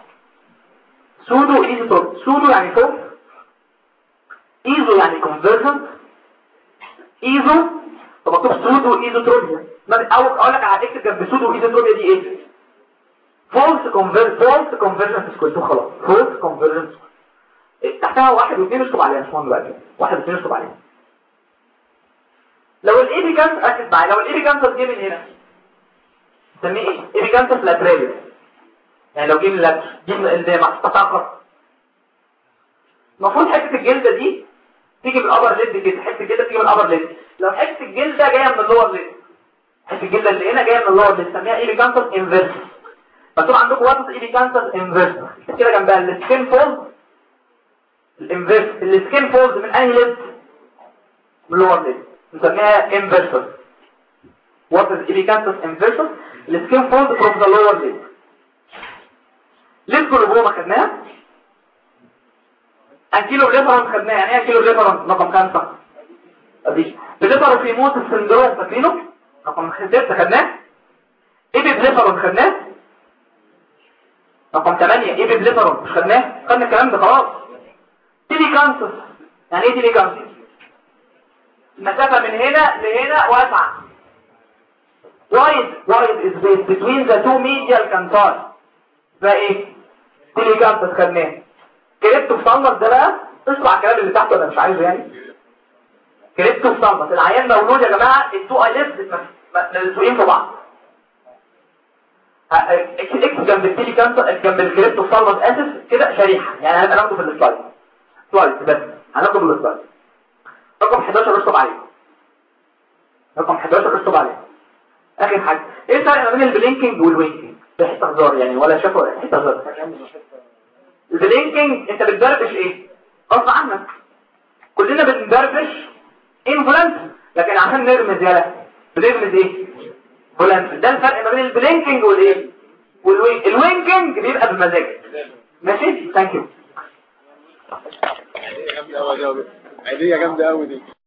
سودو ايزوتروب سودو يعني فول ايزو يعني كونفرجن ايزو طب مكتوب سودو ايزوتروبيا او اقول لك على اكتب جنب سودو ايزوتروبيا دي ايه فولس كونفرجن فولس كونفرجن سكول خلاص فولس كونفرجن تحتها واحد واثنين اشطب عليها مش مهم دلوقتي واحد واثنين اشطب عليها لو الايبي كانسر ركز معايا لو الايبي كانسر جه من هنا نسميه ايه ايبي كانسر لاتراليس يعني لو جه من اللاتر جه من اللي محطوطه المفروض حته الجلده دي تيجي من الابر ليد كده حته الجلده تيجي من الابر ليد لو حته الجلده جايه من اللور ليد حته الجلده اللي هنا جايه من اللور ليد نسميها ايبي كانسر انفيرس مكتوب عندكم وسط ايبي كانسر انفيرس كده جنبها السكين فولد الانفيرس السكين فولد من انهي ليد من اللور ليد نسميها انفيرسر what is epicanthus inversus السكين فولد from the lower lid ليد كولوبوما خدناها انكيلو ليفرون خدناها يعني ايه انكيلو ليفرون رقم خمسة ادي بليفرون في موت السندروم فاكرينه رقم ستة خدناه ايبي بليفرون خدناه رقم 8 ايبي بليفرون مش خدناه خدنا الكلام ده خلاص تيلي كانسر يعني ايه تيلي كانسر المسافة من هنا لهنا واسعة wide wide is space between the two medial canthari ده ايه تيلي كانسر خدناه كريبتو فالمر ده بقى اسمع الكلام اللي تحته انا مش عايزه يعني كريبتو فالمر العيان مولود يا جماعه التو ايليفز ملزوقين في بعض اكس جنب التيلي كانسر جنب الكريبتو فالمر اسف كده شريحه يعني هنبقى ناخده في السلايد سلايد بس هناخده في السلايد رقم 11 اشطب عليه رقم 11 اشطب عليه اخر حاجه ايه الفرق ما بين البلينكينج والوينكينج ده حته هزار يعني ولا شافوا حته هزار البلينكينج انت بتدربش ايه غصب عنك كلنا بندربش انفلانس لكن عشان نرمز يالا بنرمز ايه فلانس ده الفرق ما بين البلينكينج والايه والوينكينج الوينكينج بيبقى بمزاج ماشي ثانك يو عيدية جامدة قوي دي